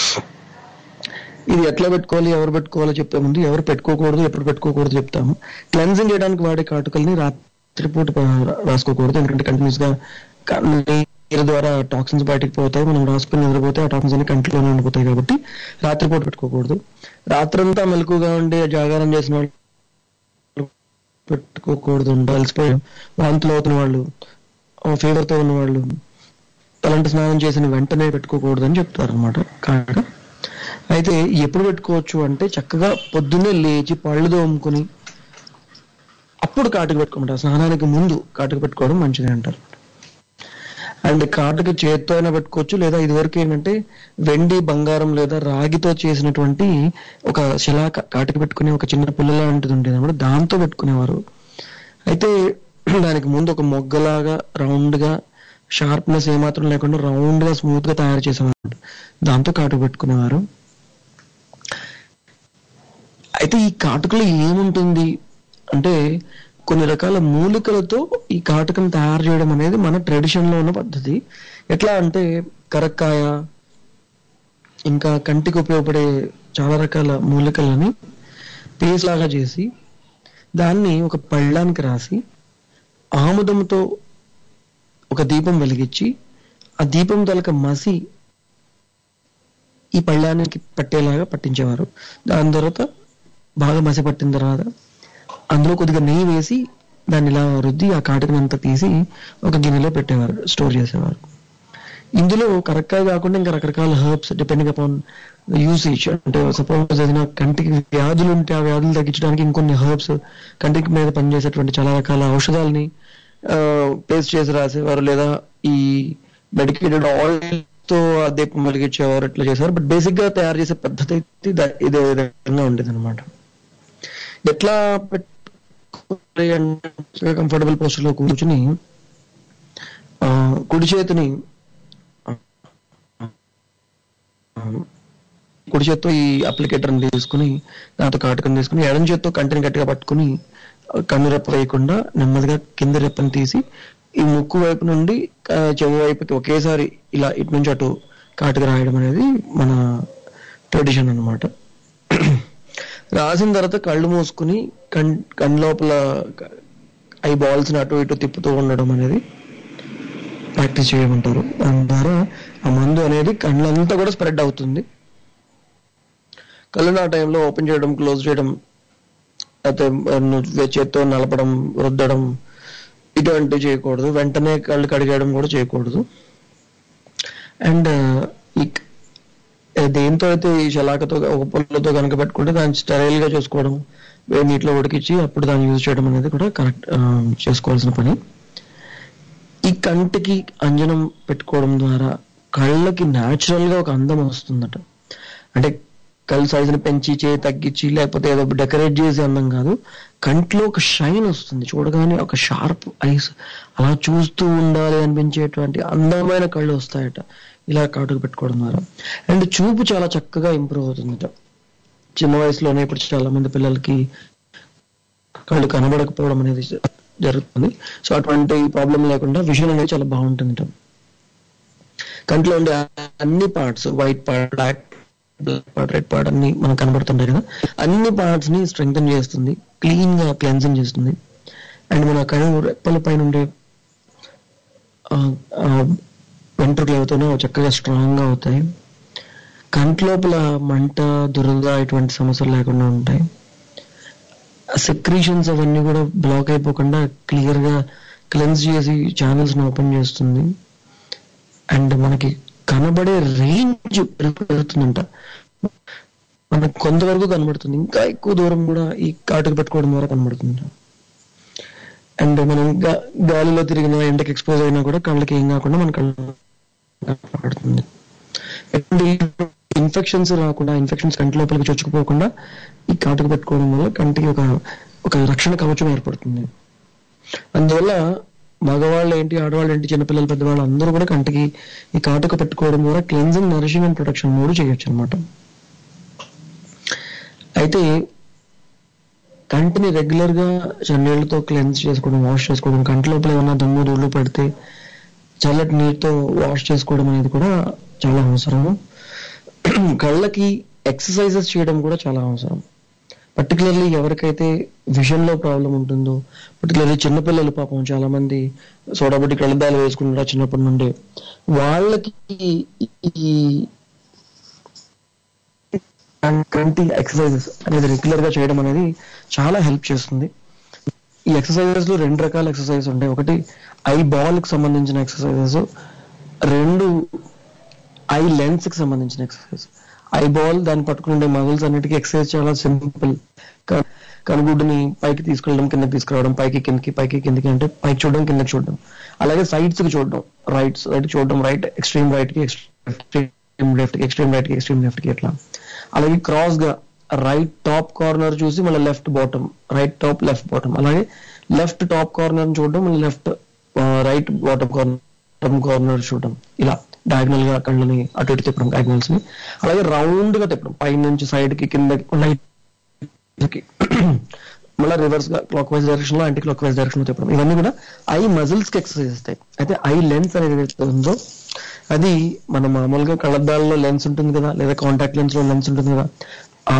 C: ఇది ఎట్లా పెట్టుకోవాలి ఎవరు పెట్టుకోవాలో చెప్పే ముందు ఎవరు పెట్టుకోకూడదు ఎప్పుడు పెట్టుకోకూడదు చెప్తాము క్లెన్జింగ్ చేయడానికి వాడే కాటుకల్ని రాత్రిపూట ప- రాసుకోకూడదు ఎందుకంటే కంటిన్యూస్ గా క- నీరు ద్వారా టాక్సిన్స్ బయటకు పోతాయి మనం రాసుకుని నిద్రపోతే ఆ టాక్సిన్స్ అన్ని కంటిలోనే ఉండిపోతాయి కాబట్టి రాత్రిపూట పెట్టుకోకూడదు రాత్రంతా మెలకుగా ఉండి జాగారం చేసిన వాళ్ళు పెట్టుకోకూడదు అలసిపోయి వాంతులు అవుతున్న వాళ్ళు ఫీవర్ తో ఉన్న వాళ్ళు తలంటి స్నానం చేసిన వెంటనే పెట్టుకోకూడదు అని చెప్తారు అనమాట కాక అయితే ఎప్పుడు పెట్టుకోవచ్చు అంటే చక్కగా పొద్దున్నే లేచి పళ్ళు తోముకుని అప్పుడు కాటుకు పెట్టుకోమంటారు స్నానానికి ముందు కాటుకు పెట్టుకోవడం మంచిది అంటారు అండ్ కాటుకు చేత్తో అయినా పెట్టుకోవచ్చు లేదా ఇదివరకు ఏంటంటే వెండి బంగారం లేదా రాగితో చేసినటువంటి ఒక శిలాక కాటుకు పెట్టుకునే ఒక చిన్న పుల్ల లాంటిది ఉండేది అనమాట దాంతో పెట్టుకునేవారు అయితే దానికి ముందు ఒక మొగ్గలాగా రౌండ్ గా షార్ప్నెస్ ఏమాత్రం లేకుండా రౌండ్ గా స్మూత్ గా తయారు చేసేవారు దాంతో కాటుకు పెట్టుకునేవారు అయితే ఈ కాటుకలో ఏముంటుంది అంటే కొన్ని రకాల మూలికలతో ఈ కాటుకను తయారు చేయడం అనేది మన ట్రెడిషన్ లో ఉన్న పద్ధతి ఎట్లా అంటే కరక్కాయ ఇంకా కంటికి ఉపయోగపడే చాలా రకాల మూలికలని పేస్ట్ లాగా చేసి దాన్ని ఒక పళ్ళానికి రాసి ఆముదంతో ఒక దీపం వెలిగించి ఆ దీపం తలక మసి ఈ పళ్ళానికి పట్టేలాగా పట్టించేవారు దాని తర్వాత బాగా మసి పట్టిన తర్వాత అందులో కొద్దిగా నెయ్యి వేసి దాన్ని ఇలా రుద్ది ఆ కాటుకని అంతా తీసి ఒక గిన్నెలో పెట్టేవారు స్టోర్ చేసేవారు ఇందులో కరక్కాయ కాకుండా ఇంకా రకరకాల హర్బ్స్ డిపెండింగ్ అపాన్ యూసేజ్ అంటే సపోజ్ ఏదైనా కంటికి వ్యాధులు ఉంటే ఆ వ్యాధులు తగ్గించడానికి ఇంకొన్ని హర్బ్స్ కంటికి మీద పనిచేసేటువంటి చాలా రకాల ఔషధాలని పేస్ట్ చేసి రాసేవారు లేదా ఈ మెడికేటెడ్ ఆయిల్ తో ఆ దీపం వెలిగించేవారు ఇట్లా చేసేవారు బట్ బేసిక్ గా తయారు చేసే పద్ధతి అయితే ఇద- ఇదే విధంగా ఉండేది అనమాట ఎట్లా పెట్టుకోవాలి అంటే కంఫర్టబుల్ పోస్టర్ లో కూర్చుని ఆ, కుడి చేతిని ఆ, కుడి చేత్తో ఈ అప్లికేటర్ తీసుకుని దాంతో కాటుకని తీసుకుని ఎడం చేత్తో కంటిని గట్టిగా పట్టుకుని ఆ, కన్ను రెప్ప వేయకుండా నెమ్మదిగా కింద రెప్పని తీసి ఈ ముక్కు వైపు నుండి ఆ, చెవి వైపుకి ఒకేసారి ఇలా ఇటు నుంచి అటు కాటుక రాయడం అనేది మన ట్రెడిషన్ అన్నమాట రాసిన తర్వాత కళ్ళు మూసుకుని కన్ కన్ను లోపల ఐ బాల్స్ అటు ఇటు తిప్పుతూ ఉండడం అనేది ప్రాక్టీస్ చేయమంటారు దాని ద్వారా ఆ మందు అనేది కళ్ళంతా కూడా స్ప్రెడ్ అవుతుంది కళ్ళు ఆ టైంలో ఓపెన్ చేయడం క్లోజ్ చేయడం అయితే నువ్వు చేత్తో నలపడం రుద్దడం ఇటువంటివి చేయకూడదు వెంటనే కళ్ళు కడిగేయడం కూడా చేయకూడదు అండ్ ఈ ఏ దేంతో అయితే ఈ శలాకతో ఒక పుల్లతో కనుక పెట్టుకుంటే దాన్ని స్టైల్ గా చూసుకోవడం వేడి నీటిలో ఉడికించి అప్పుడు దాన్ని యూజ్ చేయడం అనేది కూడా కరెక్ట్ చేసుకోవాల్సిన పని ఈ కంటికి అంజనం పెట్టుకోవడం ద్వారా కళ్ళకి న్యాచురల్ గా ఒక అందం వస్తుందట అంటే కళ్ళు సైజుని పెంచి చేయి తగ్గించి లేకపోతే ఏదో డెకరేట్ చేసే అందం కాదు కంట్లో ఒక షైన్ వస్తుంది చూడగానే ఒక షార్ప్ ఐస్ అలా చూస్తూ ఉండాలి అనిపించేటువంటి అందమైన కళ్ళు వస్తాయట ఇలా కాటుకు పెట్టుకోవడం ద్వారా అండ్ చూపు చాలా చక్కగా ఇంప్రూవ్ అవుతుందట చిన్న వయసులోనే ఇప్పుడు చాలా మంది పిల్లలకి కళ్ళు కనబడకపోవడం అనేది జరుగుతుంది సో అటువంటి ప్రాబ్లం లేకుండా విజన్ అనేది చాలా బాగుంటుంది కంట్లో ఉండే అన్ని parts white part black part red part అన్ని మనకు కనబడుతుంటాయి కదా అన్ని పార్ట్స్ ని స్ట్రెంగ్తన్ చేస్తుంది క్లీన్ గా క్లెన్సింగ్ చేస్తుంది అండ్ మన కళ్ళు రెప్పల పైన ఉండే ఆ, ఆ, వెంట్రుకలు అవుతానో చక్కగా స్ట్రాంగ్ గా అవుతాయి కంట్లోపల మంట దురద ఇటువంటి సమస్యలు లేకుండా ఉంటాయి సెక్రీషన్స్ అవన్నీ కూడా బ్లాక్ అయిపోకుండా క్లియర్ గా క్లెన్స్ చేసి ఛానల్స్ ని ఓపెన్ చేస్తుంది అండ్ మనకి కనబడే రేంజ్ పెరుగుతుందంట మనకు కొంతవరకు కనబడుతుంది ఇంకా ఎక్కువ దూరం కూడా ఈ కాటుకు పెట్టుకోవడం ద్వారా కనబడుతుంది అండ్ మనం గా- గాలిలో తిరిగిన ఎండకి ఎక్స్పోజ్ అయినా కూడా కళ్ళకి ఏం కాకుండా మన కళ్ళు కనబడుతుంది ఇన్ఫెక్షన్స్ రాకుండా ఇన్ఫెక్షన్స్ కంటి లోపలికి చొచ్చుకుపోకుండా ఈ కాటుకు పెట్టుకోవడం వల్ల కంటికి ఒక ఒక రక్షణ కవచం ఏర్పడుతుంది అందువల్ల మగవాళ్ళు ఏంటి ఆడవాళ్ళు ఏంటి చిన్నపిల్లలు పెద్దవాళ్ళు అందరూ కూడా కంటికి ఈ కాటుక పెట్టుకోవడం ద్వారా క్లెన్జింగ్ నరిషింగ్ అండ్ ప్రొటెక్షన్ మూడు చేయొచ్చు అనమాట అయితే కంటిని రెగ్యులర్ గా చన్నీళ్ళతో క్లెన్స్ చేసుకోవడం వాష్ చేసుకోవడం కంటి లోపల ఏమన్నా దమ్ము ధూళి పడితే చల్లటి నీటితో వాష్ చేసుకోవడం అనేది కూడా చాలా అవసరము కళ్ళకి ఎక్సర్సైజెస్ చేయడం కూడా చాలా అవసరం పర్టికులర్లీ ఎవరికైతే విజన్ లో ప్రాబ్లం ఉంటుందో పర్టికులర్లీ చిన్నపిల్లలు పాపం చాలా మంది సోడాబుట్టి కళ్ళద్దాలు వేసుకుంటారు చిన్నప్పటి నుండి వాళ్ళకి ఈ కంటి ఎక్సర్సైజెస్ అనేది రెగ్యులర్ గా చేయడం అనేది చాలా హెల్ప్ చేస్తుంది ఈ ఎక్సర్సైజెస్ లో రెండు రకాల ఎక్సర్సైజ్ ఉంటాయి ఒకటి ఐ బాల్ కి సంబంధించిన ఎక్సర్సైజెస్ రెండు ఐ లెన్స్ కి సంబంధించిన ఎక్సర్సైజ్ ఐ బాల్ దాన్ని పట్టుకునే మజిల్స్ అన్నిటికీ ఎక్సర్సైజ్ చాలా సింపుల్ కనుగుడ్డుని పైకి తీసుకెళ్ళడం కిందకి తీసుకురావడం పైకి కిందకి పైకి కిందకి అంటే పైకి చూడడం కిందకి చూడడం అలాగే సైడ్స్ కి చూడడం రైట్ రైట్ చూడడం రైట్ ఎక్స్ట్రీమ్ రైట్ కి ఎక్స్ట్రీమ్ లెఫ్ట్ కి ఎక్స్ట్రీమ్ రైట్ కి ఎక్స్ట్రీమ్ లెఫ్ట్ కి ఎట్లా అలాగే క్రాస్ గా రైట్ టాప్ కార్నర్ చూసి మళ్ళీ left bottom right top left bottom అలాగే లెఫ్ట్ టాప్ కార్నర్ చూడడం మళ్ళీ left right bottom corner corner చూడడం ఇలా డయాగ్నల్ గా కళ్ళని అటు ఇటు తిప్పడం డయాగ్నల్స్ ని అలాగే రౌండ్ గా తిప్పడం పై నుంచి సైడ్ కి కిందకి మళ్ళీ కి మళ్ళీ రివర్స్ గా క్లాక్ వైజ్ డైరెక్షన్ లో యాంటీ క్లాక్ వైజ్ డైరెక్షన్ లో తిప్పడం ఇవన్నీ కూడా ఐ మజిల్స్ కి ఎక్సర్సైజ్ ఇస్తాయి అయితే ఐ లెన్స్ అనేది ఏదైతే ఉందో అది మన మామూలుగా కళ్ళద్దాలలో లెన్స్ ఉంటుంది కదా లేదా కాంటాక్ట్ లెన్స్ లో లెన్స్ ఉంటుంది కదా ఆ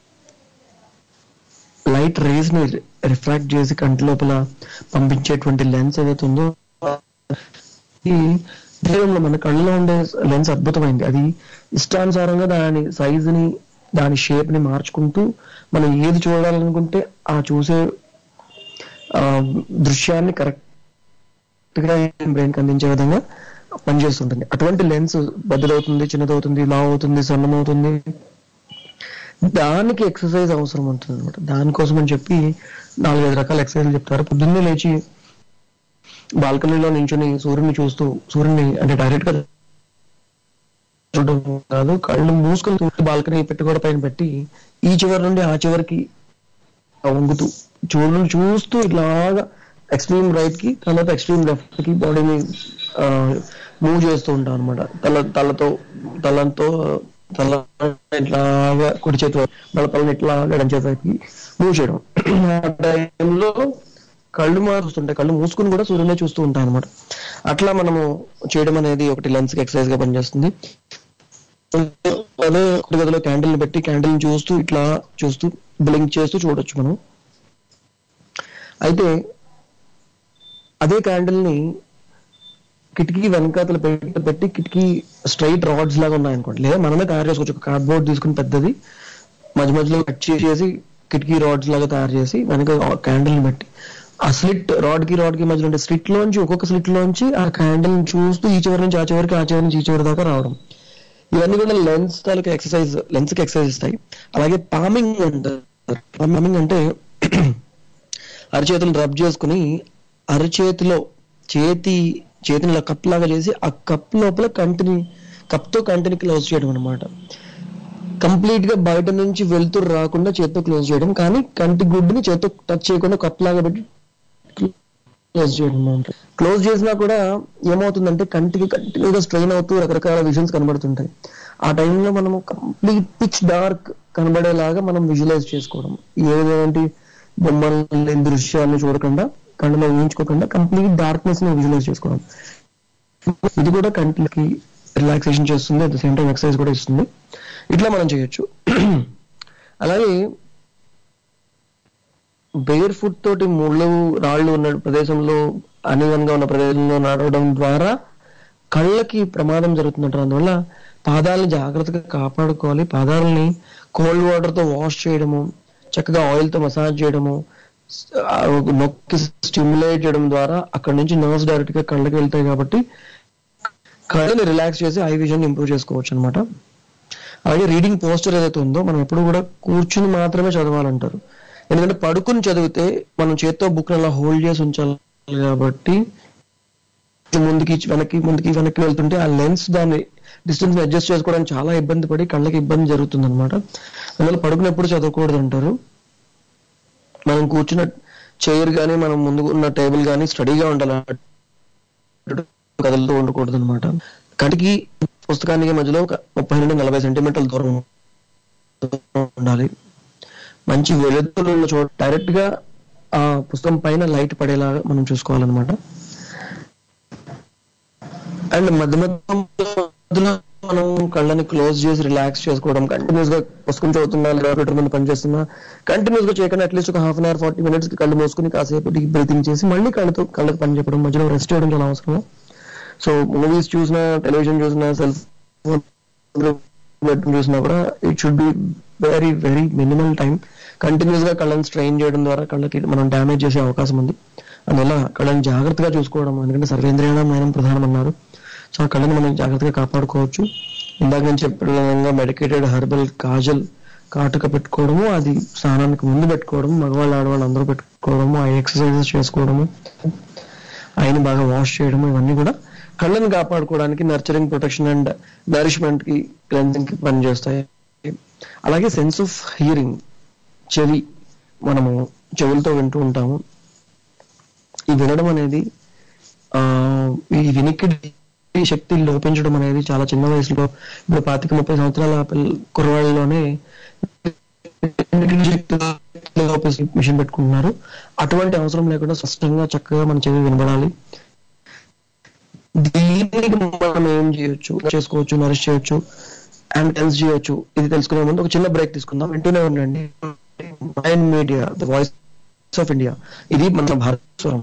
C: లైట్ రేస్ ని రిఫ్రాక్ట్ చేసి కంటి లోపల పంపించేటువంటి లెన్స్ ఏదైతే ఉందో ఈ దేహంలో మన కళ్ళలో ఉండే లెన్స్ అద్భుతమైంది అది ఇష్టానుసారంగా దాని సైజ్ ని దాని షేప్ ని మార్చుకుంటూ మనం ఏది చూడాలనుకుంటే ఆ చూసే ఆ, దృశ్యాన్ని కరెక్ట్ గా బ్రెయిన్ కి అందించే విధంగా పనిచేస్తుంటుంది అటువంటి లెన్స్ బద్దలవుతుంది చిన్నదవుతుంది లావ్ అవుతుంది సన్నమవుతుంది దానికి ఎక్సర్సైజ్ అవసరం ఉంటుంది అనమాట దానికోసం అని చెప్పి నాలుగైదు రకాల ఎక్సర్సైజ్ చెప్తారు పొద్దున్నే లేచి బాల్కనీలో నించుని సూర్యుని చూస్తూ సూర్యుని అంటే డైరెక్ట్ గా చూడడం కాదు కళ్ళు మూసుకొని బాల్కనీ పెట్టుకోడ పైన పెట్టి ఈ చివరి నుండి ఆ చివరికి వంగుతూ చూడడం చూస్తూ ఇట్లాగా ఎక్స్ట్రీమ్ రైట్ కి తర్వాత ఎక్స్ట్రీమ్ లెఫ్ట్ కి బాడీని మూవ్ చేస్తూ ఉంటాం అనమాట తల తలతో తలంతో తల ఇట్లాగా కుడి చేతి వైపు, మళ్ళీ తలని ఇట్లా ఎడం చేతి వైపుకి మూవ్ చేయడం ఆ టైంలో కళ్ళు మారుస్తుంటాయి కళ్ళు మూసుకుని కూడా సూర్యునే చూస్తూ ఉంటాం అనమాట అట్లా మనము చేయడం అనేది ఒకటి లెన్స్ కి ఎక్సర్సైజ్ గా పనిచేస్తుంది అదే ఒకటి గదిలో క్యాండిల్ పెట్టి క్యాండిల్ చూస్తూ ఇట్లా చూస్తూ బ్లింక్ చేస్తూ చూడొచ్చు మనం అయితే అదే క్యాండిల్ ని కిటికీ వెనకాతల పెట్టి పెట్టి కిటికీ స్ట్రైట్ రాడ్స్ లాగా ఉన్నాయనుకోండి లేదా మనమే తయారు చేసుకోవచ్చు ఒక కార్డ్బోర్డ్ తీసుకుని పెద్దది మధ్య మధ్యలో కట్ చేసి కిటికీ రాడ్స్ లాగా తయారు చేసి వెనక క్యాండిల్ ని పెట్టి ఆ స్లిట్ రాడ్ కి రాడ్ కి మధ్యలో ఉండే స్లిట్ లోంచి ఒక్కొక్క స్లిట్ లోంచి ఆ క్యాండిల్ ని చూస్తూ ఈ చివరి నుంచి ఆ చివరికి ఆ చివరి నుంచి ఈ చివరి దాకా రావడం ఇవన్నీ కూడా లెన్స్ తాలూకా ఎక్సర్సైజ్ లెన్స్ కి ఎక్సర్సైజ్ ఇస్తాయి అలాగే పామింగ్ అంటారు పామింగ్ అంటే అరచేతులు రబ్ చేసుకుని అరచేతిలో చేతి చేతిని ఇలా కప్ లాగా చేసి ఆ కప్ లోపల కంటిని కప్ తో కంటిని క్లోజ్ చేయడం అనమాట కంప్లీట్ గా బయట నుంచి వెళ్తురు రాకుండా చేత్తో క్లోజ్ చేయడం కానీ కంటి గుడ్డుని చేత్తో టచ్ చేయకుండా కప్ లాగా పెట్టి క్లోజ్ చేయడం అనమాట క్లోజ్ చేసినా కూడా ఏమవుతుందంటే కంటికి కంటిన్యూగా స్ట్రెయిన్ అవుతూ రకరకాల విజన్స్ కనబడుతుంటాయి ఆ టైంలో మనము కంప్లీట్ పిచ్ డార్క్ కనబడేలాగా మనం విజువలైజ్ చేసుకోవడం ఏదేంటి బొమ్మల్ని దృశ్యాన్ని చూడకుండా కళ్ళలో ఊహించుకోకుండా కంప్లీట్ డార్క్నెస్ ని విజువలైజ్ చేసుకోవడం ఇది కూడా కంటికి రిలాక్సేషన్ చేస్తుంది at the same time exercise కూడా ఇస్తుంది ఇట్లా మనం చేయొచ్చు అలాగే బెయిర్ ఫుట్ తోటి ముళ్ళు రాళ్ళు ఉన్న ప్రదేశంలో అనివన్గా ఉన్న ప్రదేశంలో నడవడం ద్వారా కళ్ళకి ప్రమాదం జరుగుతుందంటారు అందువల్ల పాదాలను జాగ్రత్తగా కాపాడుకోవాలి పాదాలని కోల్డ్ వాటర్ తో వాష్ చేయడము చక్కగా ఆయిల్ తో మసాజ్ చేయడము ఆ, నొక్కి స్టిమ్యులేట్ చేయడం ద్వారా అక్కడ నుంచి నర్వ్స్ డైరెక్ట్ గా కళ్ళకి వెళ్తాయి కాబట్టి కళ్ళని రిలాక్స్ చేసి ఐ విజన్ ఇంప్రూవ్ చేసుకోవచ్చు అనమాట అలాగే రీడింగ్ పోస్టర్ ఏదైతే ఉందో మనం ఎప్పుడు కూడా కూర్చుని మాత్రమే చదవాలంటారు ఎందుకంటే పడుకుని చదివితే మనం చేత్తో బుక్ అలా హోల్డ్ చేసి ఉంచాలి కాబట్టి ముందుకి వెనక్కి ముందుకి వెనక్కి వెళ్తుంటే ఆ లెన్స్ దాన్ని డిస్టెన్స్ అడ్జస్ట్ చేసుకోవడానికి చాలా ఇబ్బంది పడి కళ్ళకి ఇబ్బంది జరుగుతుంది అనమాట అందువల్ల పడుకున్నప్పుడు చదవకూడదు అంటారు మనం కూర్చున్న చైర్ కానీ మనం ముందు ఉన్న టేబుల్ కానీ స్టడీగా ఉండాలి కదులుతూ ఉండకూడదు అనమాట కంటికి పుస్తకానికి మధ్యలో ఒక ముప్పై నుండి నలభై సెంటీమీటర్ల దూరం ఉండాలి మంచి వెలుతురు ఉన్న చోట డైరెక్ట్ గా ఆ పుస్తకం పైన లైట్ పడేలాగా మనం చూసుకోవాలన్నమాట అండ్ మధ్య మధ్యలో మనం కళ్ళని క్లోజ్ చేసి రిలాక్స్ చేసుకోవడం కంటిన్యూస్ గా పుస్తకం చదువుతున్నా లేదా కంప్యూటర్ మీద పనిచేస్తున్నా కంటిన్యూస్ గా చేయకుండా అట్లీస్ట్ ఒక half an hour forty minutes కి కళ్ళు మూసుకుని కాసేపు డీప్ బ్రీతింగ్ చేసి మళ్ళీ కళ్ళతో కళ్ళకి పని చెప్పడం మధ్యలో రెస్ట్ చేయడం చాలా అవసరం సో మూవీస్ చూసినా టెలివిజన్ చూసినా సెల్ ఫోన్ చూసినా కూడా it should be very very minimal time continuous గా కళ్ళని స్ట్రెయిన్ చేయడం ద్వారా కళ్ళకి మనం డ్యామేజ్ చేసే అవకాశం ఉంది అందువల్ల కళ్ళని జాగ్రత్తగా చూసుకోవడం ఎందుకంటే సర్వేంద్రియాణం నయనం ప్రధానం అన్నారు సో ఆ కళ్ళని మనం జాగ్రత్తగా కాపాడుకోవచ్చు ఇందాక నేను చెప్పిన విధంగా మెడికేటెడ్ హెర్బల్ కాజల్ కాటుక పెట్టుకోవడము అది స్నానానికి ముందు పెట్టుకోవడం మగవాళ్ళు ఆడవాళ్ళు అందరూ పెట్టుకోవడము ఆ ఎక్సర్సైజెస్ చేసుకోవడము అయిని బాగా వాష్ చేయడము ఇవన్నీ కూడా కళ్ళని కాపాడుకోవడానికి నర్చరింగ్ ప్రొటెక్షన్ అండ్ నరిష్మెంట్ కి క్లెన్సింగ్ కి పనిచేస్తాయి అలాగే సెన్స్ ఆఫ్ హియరింగ్ చెవి మనము చెవులతో వింటూ ఉంటాము ఈ వినడం అనేది ఆ ఈ వినికిడి శక్తి లోపించడం అనేది చాలా చిన్న వయసులో ఇప్పుడు పాతిక ముప్పై సంవత్సరాల పిల్ల కుర్రవాళ్ళలోనే వినికిడి శక్తి లోపేసి మిషన్ పెట్టుకుంటున్నారు అటువంటి అవసరం లేకుండా స్పష్టంగా చక్కగా మన చెవి వినబడాలి దీనికి మనం ఏం చేయొచ్చు చేసుకోవచ్చు నరిష్ చేయొచ్చు అండ్ హెల్ప్ చేయొచ్చు ఇది తెలుసుకునే ముందు ఒక చిన్న బ్రేక్ తీసుకుందాం వింటూనే ఉండండి mind media the voice of India ఇది మన భారత స్వరం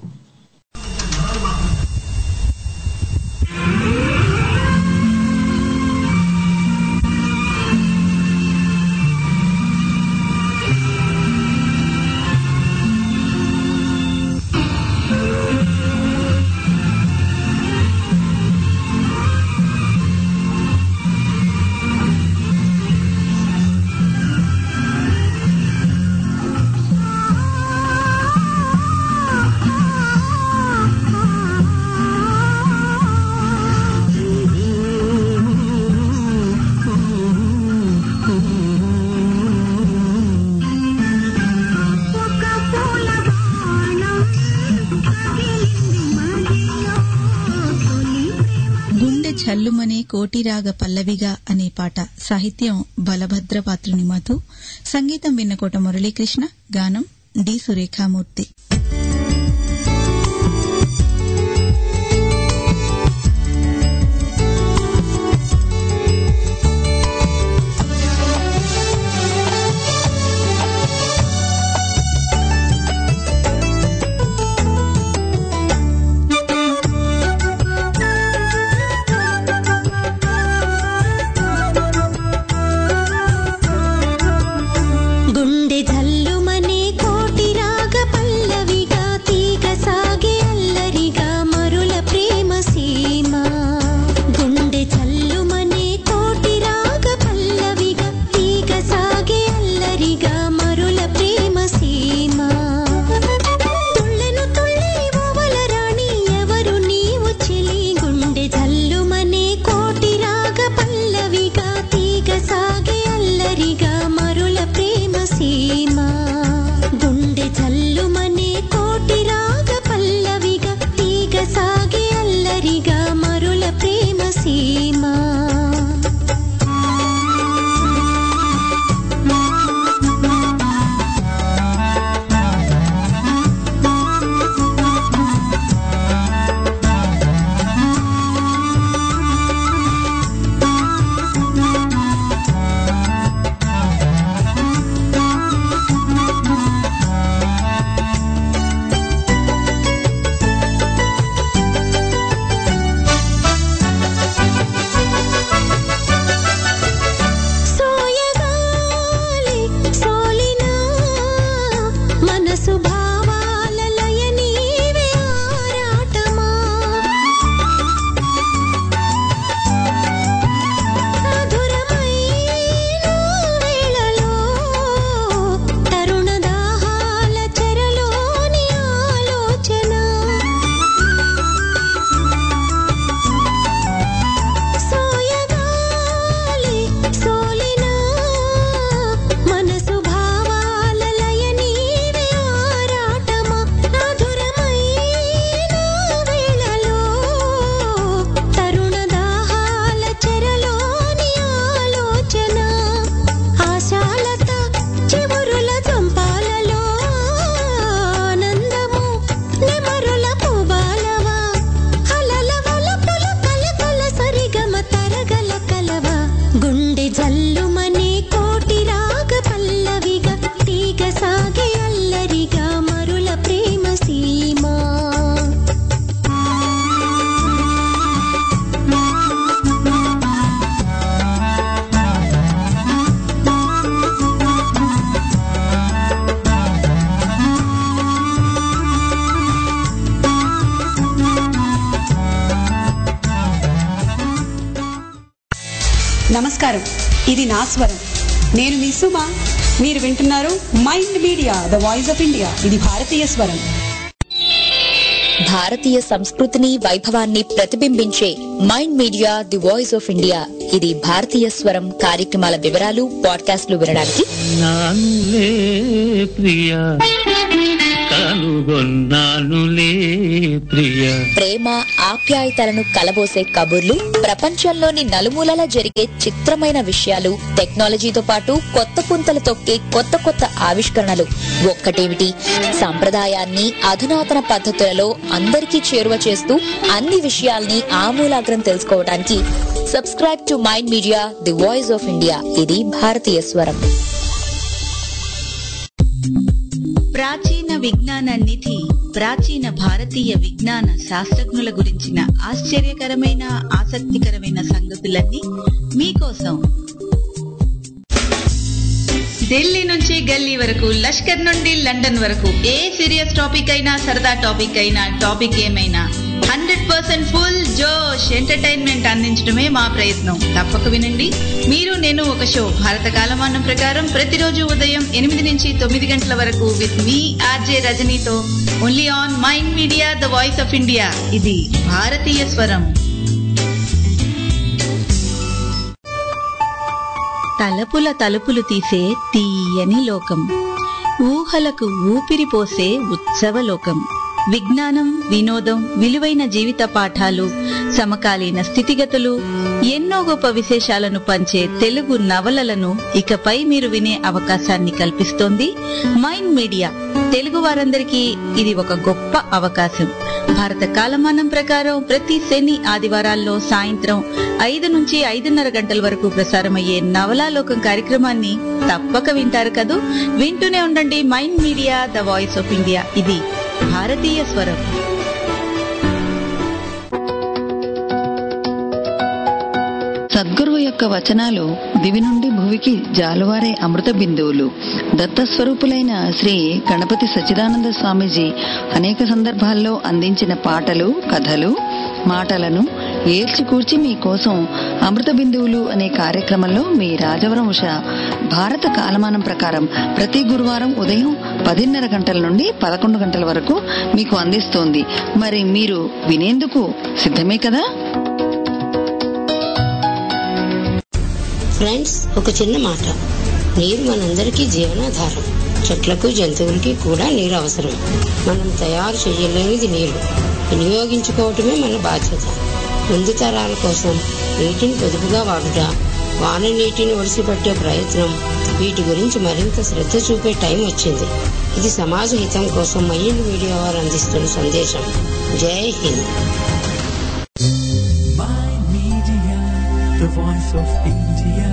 M: గుండె చల్లుమనే కోటిరాగ పల్లవిగా అనే పాట సాహిత్యం బలభద్ర పాత్రుని మధు సంగీతం విన్నకోట మురళీకృష్ణ గానం డి సురేఖామూర్తి
N: గుండె జల్లుమనే కోటి రాగ పల్లవి
K: నమస్కారం ఇది నా స్వరం నేను మీ సుమ మీరు వింటున్నారు mind media the voice of India ఇది భారతీయ స్వరం
G: భారతీయ సంస్కృతిని వైభవాన్ని ప్రతిబింబించే mind media the voice of India ఇది భారతీయ స్వరం కార్యక్రమాల వివరాలు పాడ్కాస్ట్లు వినడానికి
D: నానులే ప్రియ కనుగొన్నానులే ప్రియ
G: ప్రేమ ఆప్యాయతలను కలబోసే కబుర్లు ప్రపంచంలోని నలుమూలలా జరిగే చిత్రమైన విషయాలు టెక్నాలజీతో పాటు కొత్త పుంతలు తొక్కే కొత్త కొత్త ఆవిష్కరణలు ఒక్కటేమిటి సంప్రదాయాన్ని అధునాతన పద్ధతులలో అందరికీ చేరువ చేస్తూ అన్ని విషయాల్ని ఆమూలాగ్రం తెలుసుకోవడానికి subscribe to mind media the voice of India ఇది భారతీయ స్వరం
J: ప్రాచీన విజ్ఞాన నిధి ప్రాచీన భారతీయ విజ్ఞాన శాస్త్రజ్ఞుల గురించిన ఆశ్చర్యకరమైన ఆసక్తికరమైన సంగతులన్నీ మీకోసం ఢిల్లీ నుంచి గల్లీ వరకు లష్కర్ నుండి లండన్ వరకు ఏ సీరియస్ టాపిక్ అయినా సరదా టాపిక్ అయినా టాపిక్ ఏమైనా హండ్రెడ్ పర్సెంట్ ఫుల్ జోష్ ఎంటర్టైన్మెంట్ అందించడమే మా ప్రయత్నం తప్పక వినండి మీరు నేను ఒక షో భారత కాలమానం ప్రకారం ప్రతిరోజు ఉదయం ఎనిమిది నుంచి తొమ్మిది గంటల వరకు విత్ మీ ఆర్జే రజనీతో only on mind media the voice of India ఇది భారతీయ స్వరం తలపుల తలుపులు తీసే తీయని లోకం ఊహలకు ఊపిరి పోసే ఉత్సవలోకం విజ్ఞానం వినోదం విలువైన జీవిత పాఠాలు సమకాలీన స్థితిగతులు ఎన్నో గొప్ప విశేషాలను పంచే తెలుగు నవలలను ఇకపై మీరు వినే అవకాశాన్ని కల్పిస్తోంది మైండ్ మీడియా తెలుగు వారందరికీ ఇది ఒక గొప్ప అవకాశం భారత కాలమానం ప్రకారం ప్రతి శని ఆదివారాల్లో సాయంత్రం ఐదు నుంచి ఐదున్నర గంటల వరకు ప్రసారమయ్యే నవలాలోకం కార్యక్రమాన్ని తప్పక వింటారు కదూ వింటూనే ఉండండి mind media the voice of India ఇది భారతీయ స్వరం
N: సద్గురువు యొక్క వచనాలు దివి నుండి భువికి జాలువారే అమృత బిందువులు దత్తస్వరూపులైన శ్రీ గణపతి సచ్చిదానంద స్వామీజీ అనేక సందర్భాల్లో అందించిన పాటలు కథలు మాటలను ఏల్చికూర్చి మీకోసం అమృత బిందువులు అనే కార్యక్రమంలో మీ రాజవరం ఉష భారత కాలమానం ప్రకారం ప్రతి గురువారం ఉదయం పదిన్నర గంటల నుండి పదకొండు గంటల వరకు మీకు అందిస్తోంది మరి మీరు వినేందుకు సిద్ధమే కదా
O: ఫ్రెండ్స్ ఒక చిన్న మాట నీరు మనందరికీ జీవనాధారం చెట్లకు జంతువులకి కూడా నీరు అవసరం మనం తయారు చేయలేనిది నీరు వినియోగించుకోవటమే మన బాధ్యత ముందు తరాల కోసం నీటిని పొదుపుగా వాడుట వాన నీటిని ఒడిసిపట్టే ప్రయత్నం వీటి గురించి మరింత శ్రద్ధ చూపే టైం వచ్చింది ఇది సమాజ హితం కోసం మైండ్ మీడియా వారు అందిస్తున్న సందేశం Jai Hind
L: the voice of India.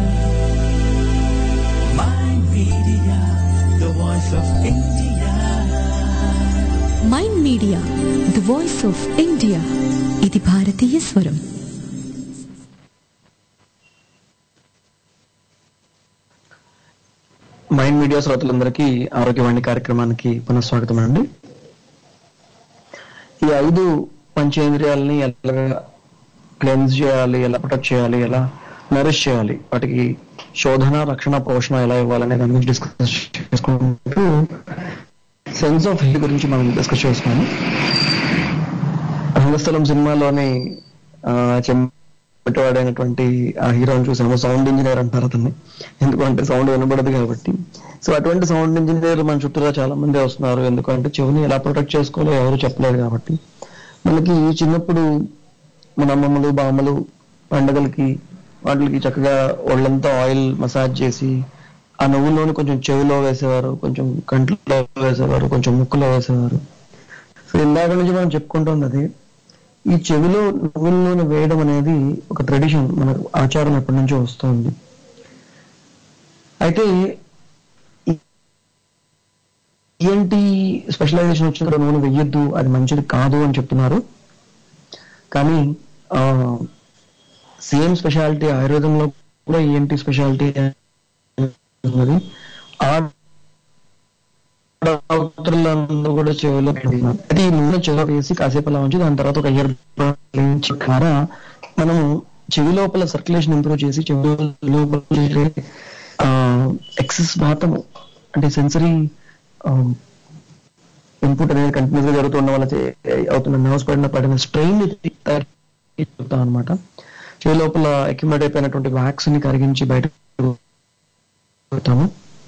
L: My media, the voice of India.
A: Mind media the voice of India ఇది భారతీయ స్వరం
C: మైండ్ మీడియా శ్రోతలందరికీ ఆరోగ్యవాణి కార్యక్రమానికి పునఃస్వాగతం అండి ఈ ఐదు పంచేంద్రియాలని ఎలా క్లెన్స్ చేయాలి ఎలా ప్రొటెక్ట్ చేయాలి ఎలా నరిష్ చేయాలి వాటికి శోధన రక్షణ పోషణ ఎలా ఇవ్వాలనే దాని గురించి డిస్కస్ చేసుకుంటూ సెన్స్ ఆఫ్ హెల్త్ గురించి మనం డిస్కస్ చేస్తున్నాము రంగస్థలం సినిమాలోని ఆ, చెంపటివాడైనటువంటి ఆ హీరోని చూసాము సౌండ్ ఇంజనీర్ అంటారు అతన్ని ఎందుకంటే సౌండ్ వినబడదు కాబట్టి సో అటువంటి సౌండ్ ఇంజనీర్ మన చుట్టూరా చాలా మంది వస్తున్నారు ఎందుకంటే చెవిని ఎలా ప్రొటెక్ట్ చేసుకోవాలో ఎవరు చెప్పలేరు కాబట్టి మనకి చిన్నప్పుడు మన అమ్మమ్మలు బామ్మలు పండగలకి వాటికి చక్కగా ఒళ్ళంతా ఆయిల్ మసాజ్ చేసి ఆ నువ్వుల్లోని కొంచెం చెవిలో వేసేవారు కొంచెం కంట్లో వేసేవారు కొంచెం ముక్కులో వేసేవారు సో ఇందాక నుంచి మనం చెప్పుకుంటుంది అది ఈ చెవిలో నువ్వుల నూనె వేయడం అనేది ఒక ట్రెడిషన్ మన ఆచారం ఎప్పటి నుంచో వస్తుంది అయితే ఏంటి స్పెషలైజేషన్ వచ్చిన నూనె వెయ్యొద్దు అది మంచిది కాదు అని చెప్తున్నారు కానీ సేమ్ స్పెషాలిటీ ఆయుర్వేదంలో కూడా ఏంటి స్పెషాలిటీ ఉన్నది ఆ డాక్టర్లందరూ కూడా చెవిలో పెడుతున్నారు. అయితే ఈ నూనె చెవిలో వేసి కాసేపు అలా ఉంచి దాని తర్వాత ఒక ఇయర్ ద్వారా మనము చెవి లోపల సర్క్యులేషన్ ఇంప్రూవ్ చేసి చెవి లోపల ఎక్సెస్ వాతము అంటే సెన్సరీ ఇన్పుట్ అనేది కంటిన్యూస్ గా జరుగుతుండడం వల్ల చే- అవుతున్న నర్వ్స్ పడిన పడిన స్ట్రెయిన్ చెప్తాం అనమాట చెవి లోపల అక్యుములేట్ అయిపోయినటువంటి వ్యాక్స్ ని కరిగించి బయట పెడతాము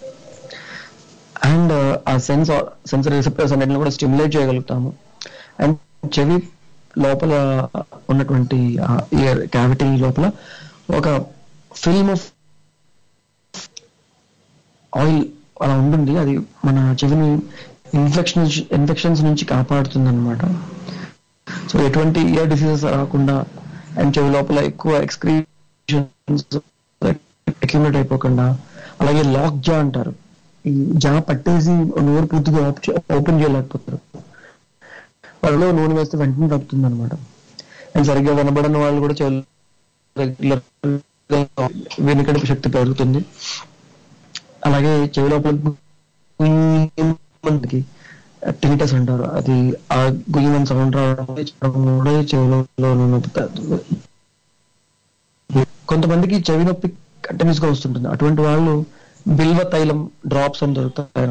C: అండ్ ఆ సెన్స్ సెన్సరీ రిసెప్టర్స్ అన్నింటిని కూడా స్టిమ్యులేట్ చేయగలుగుతాము అండ్ చెవి లోపల ఉన్నటువంటి ఇయర్ క్యావిటీ లోపల ఒక ఫిల్మ్ ఆఫ్ ఆయిల్ అలా ఉంటుంది అది మన చెవిని ఇన్ఫెక్షన్ ఇన్ఫెక్షన్స్ నుంచి కాపాడుతుంది అనమాట సో ఎటువంటి ఇయర్ డిసీజెస్ రాకుండా అండ్ చెవి లోపల ఎక్కువ ఎక్స్క్రీషన్స్ అక్యుములేట్ అయిపోకుండా అలాగే లాక్ జా అంటారు ఈ జా పట్టేసి నోరు పూర్తిగా ఓపెన్ చేయలేకపోతారు వాళ్ళలో నూనె వేస్తే వెంటనే తగ్గుతుంది అనమాట అండ్ సరిగ్గా వినబడని వాళ్ళు కూడా చెవులు రెగ్యులర్ వెనుకడిపి శక్తి పెరుగుతుంది అలాగే చెవి లోపల మనకి టినిటస్ అంటారు అది ఆ గుయ్యమని సౌండ్ రావడం కూడా చెవిలో నొప్పి త- కొంతమందికి చెవి నొప్పి కంటిన్యూస్ గా వస్తుంటుంది అటువంటి వాళ్ళు బిల్వ తైలం డ్రాప్స్ అని దొరుకుతాయి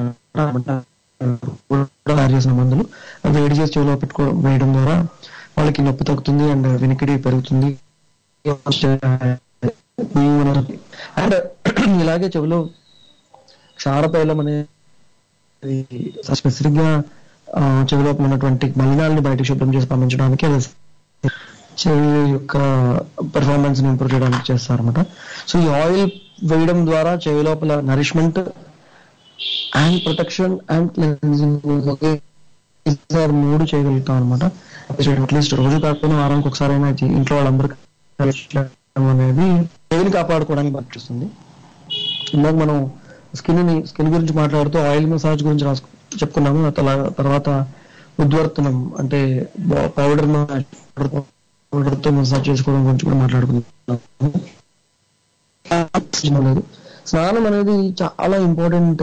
C: తయారు చేసిన మందులు అవి వేడి చేసి చెవిలో పెట్టుకో వేయడం ద్వారా వాళ్ళకి నొప్పి తగ్గుతుంది అండ్ వినికిడి పెరుగుతుంది అండ్ ఇలాగే చెవిలో క్షారతైలం అనేది స్పెసిఫిక్ గా ఆ, చెవిలో ఉన్నటువంటి మలినాలని బయటకు శుభ్రం చేసి పంపించడానికి అది చెవి యొక్క పెర్ఫార్మెన్స్ ని ఇంప్రూవ్ చేయడానికి చేస్తారన్నమాట సో ఈ ఆయిల్ వేయడం ద్వారా చెవి లోపల nourishment and protection and cleansing ఒకే సార్ మూడు చేయగలుగుతాం అనమాట అట్లీస్ట్ రోజు కాకపోయినా వారానికి ఒకసారి అయినా ఇది ఇంట్లో వాళ్ళందరికీ చేయడం అనేది చెవిని కాపాడుకోవడానికి పనిచేస్తుంది ఇందాక మనం స్కిన్ ని స్కిన్ గురించి మాట్లాడుతూ ఆయిల్ మసాజ్ గురించి రాసుకు చెప్పుకున్నాము ఆ తల- తర్వాత ఉద్వర్తనం అంటే పౌడర్ పౌడర్ తో మసాజ్ చేసుకోవడం గురించి కూడా మాట్లాడుకున్నాము లేదు స్నానం అనేది చాలా ఇంపార్టెంట్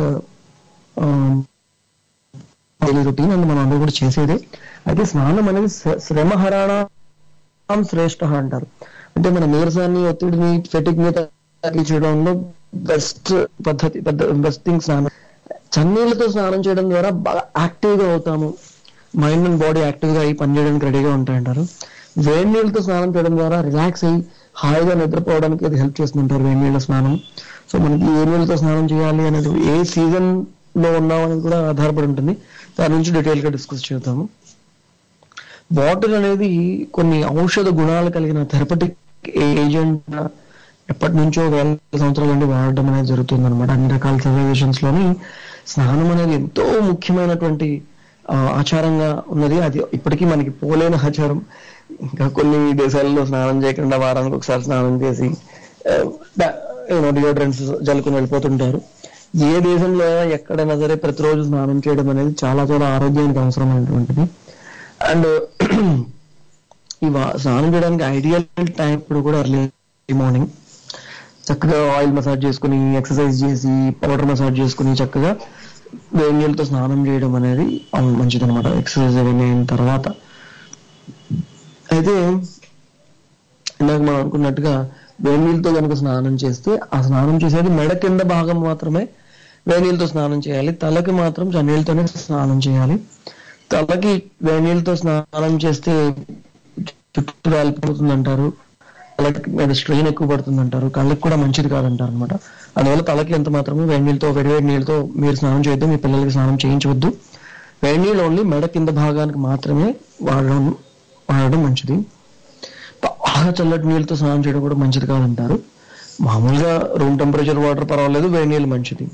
C: డైలీ రొటీన్ అండ్ మనం అందరూ కూడా చేసేదే అయితే స్నానం అనేది శ్ర- శ్రమహరాణం శ్రేష్ఠ అంటారు అంటే మన నీరసాన్ని ఒత్తిడిని ఫెటిక్ మీద తగ్గించడంలో బెస్ట్ పద్ధతి పెద్ద బెస్ట్ థింగ్ స్నానం చన్నీళ్ళతో స్నానం చేయడం ద్వారా బాగా యాక్టివ్ గా అవుతాము మైండ్ అండ్ బాడీ యాక్టివ్ గా అయ్యి పనిచేయడానికి రెడీగా ఉంటాయంటారు వేడి నీళ్ళతో స్నానం చేయడం ద్వారా రిలాక్స్ అయ్యి హాయిగా నిద్రపోవడానికి అది హెల్ప్ చేస్తుంటారు వేడి నీళ్ళ స్నానం సో మనకి ఏ నీళ్ళతో స్నానం చేయాలి అనేది ఏ సీజన్ లో ఉన్నాం అనేది కూడా ఆధారపడి ఉంటుంది దాని నుంచి డీటెయిల్ గా డిస్కస్ చేద్దాము వాటర్ అనేది కొన్ని ఔషధ గుణాలు కలిగిన థెరపటిక్ ఏజెంట్ ఎప్పటి నుంచో వేల సంవత్సరాల నుండి వాడడం అనేది జరుగుతుంది అనమాట అన్ని రకాల సివిలైజేషన్స్ లోని స్నానం అనేది ఎంతో ముఖ్యమైనటువంటి ఆ, ఆచారంగా ఉన్నది అది ఇప్పటికీ మనకి పోలేని ఆచారం ఇంకా కొన్ని దేశాల్లో స్నానం చేయకుండా వారానికి ఒకసారి స్నానం చేసి డియోడ్రెంట్స్ జల్లుకుని వెళ్ళిపోతుంటారు ఏ దేశంలో ఎక్కడైనా సరే ప్రతిరోజు స్నానం చేయడం అనేది చాలా చాలా ఆరోగ్యానికి అవసరమైనటువంటిది అండ్ ఈ వా- స్నానం చేయడానికి ఐడియల్ టైం ఇప్పుడు కూడా ఎర్లీ మార్నింగ్ చక్కగా ఆయిల్ మసాజ్ చేసుకుని ఎక్సర్సైజ్ చేసి పౌడర్ మసాజ్ చేసుకుని చక్కగా వేడి నీళ్ళతో స్నానం చేయడం అనేది మంచిది అనమాట ఎక్సర్సైజ్ అవన్నీ అయిన తర్వాత అయితే ఇందాక మనం అనుకున్నట్టుగా వేడి నీళ్ళతో కనుక స్నానం చేస్తే ఆ స్నానం చేసేది మెడ కింద భాగం మాత్రమే వేడి నీళ్ళతో స్నానం చేయాలి తలకి మాత్రం చన్నీళ్ళతోనే స్నానం చేయాలి తలకి వేడి నీళ్ళతో స్నానం చేస్తే చుట్టూ రాలిపోతుంది అంటారు తలకి మీద స్ట్రెయిన్ ఎక్కువ పడుతుంది అంటారు కళ్ళకి కూడా మంచిది కాదంటారు అనమాట అందువల్ల తలకి ఎంత మాత్రమే వేడి నీళ్ళతో వేడి వేడి నీళ్ళతో మీరు స్నానం చేయొద్దు మీ పిల్లలకి స్నానం చేయించవద్దు వేడి నీళ్ళు ఓన్లీ మెడ కింద భాగానికి మాత్రమే వాడడం వాడడం మంచిది బాగా చల్లటి నీళ్ళతో స్నానం చేయడం కూడా మంచిది కాదంటారు మామూలుగా రూమ్ టెంపరేచర్ వాటర్ పర్వాలేదు వేడి నీళ్ళు మంచిది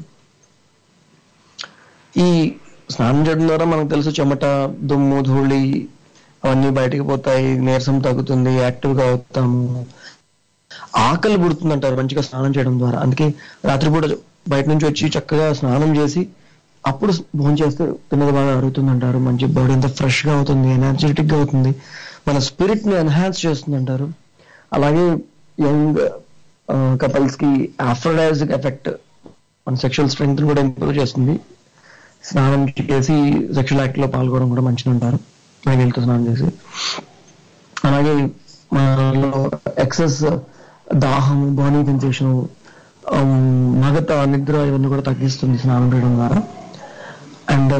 C: ఈ స్నానం చేయడం ద్వారా మనకు తెలుసు చెమట దుమ్ము ధూళి అవన్నీ బయటికి పోతాయి నీరసం తగ్గుతుంది యాక్టివ్ గా అవుతాము ఆకలి పుడుతుంది అంటారు మంచిగా స్నానం చేయడం ద్వారా అందుకే రాత్రిపూట బయట నుంచి వచ్చి చక్కగా స్నానం చేసి అప్పుడు భోజనం చేస్తే తిన్నది బాగా అరుగుతుంది అంటారు మంచి బాడీ అంతా ఫ్రెష్ గా అవుతుంది ఎనర్జెటిక్ గా అవుతుంది మన స్పిరిట్ ని ఎన్హాన్స్ చేస్తుంది అంటారు అలాగే యంగ్ కపుల్స్ కి ఆఫ్రోడైజిక్ ఎఫెక్ట్ మన సెక్షువల్ స్ట్రెంగ్త్ కూడా ఇంప్రూవ్ చేస్తుంది స్నానం చేసి సెక్షువల్ యాక్ట్ లో పాల్గొనడం కూడా మంచిది అంటారు వేడితో స్నానం చేసి అలాగే మనలో ఎక్సెస్ దాహం బాడీ సెన్సేషన్ మగత నిద్ర ఇవన్నీ కూడా తగ్గిస్తుంది స్నానం చేయడం ద్వారా అండ్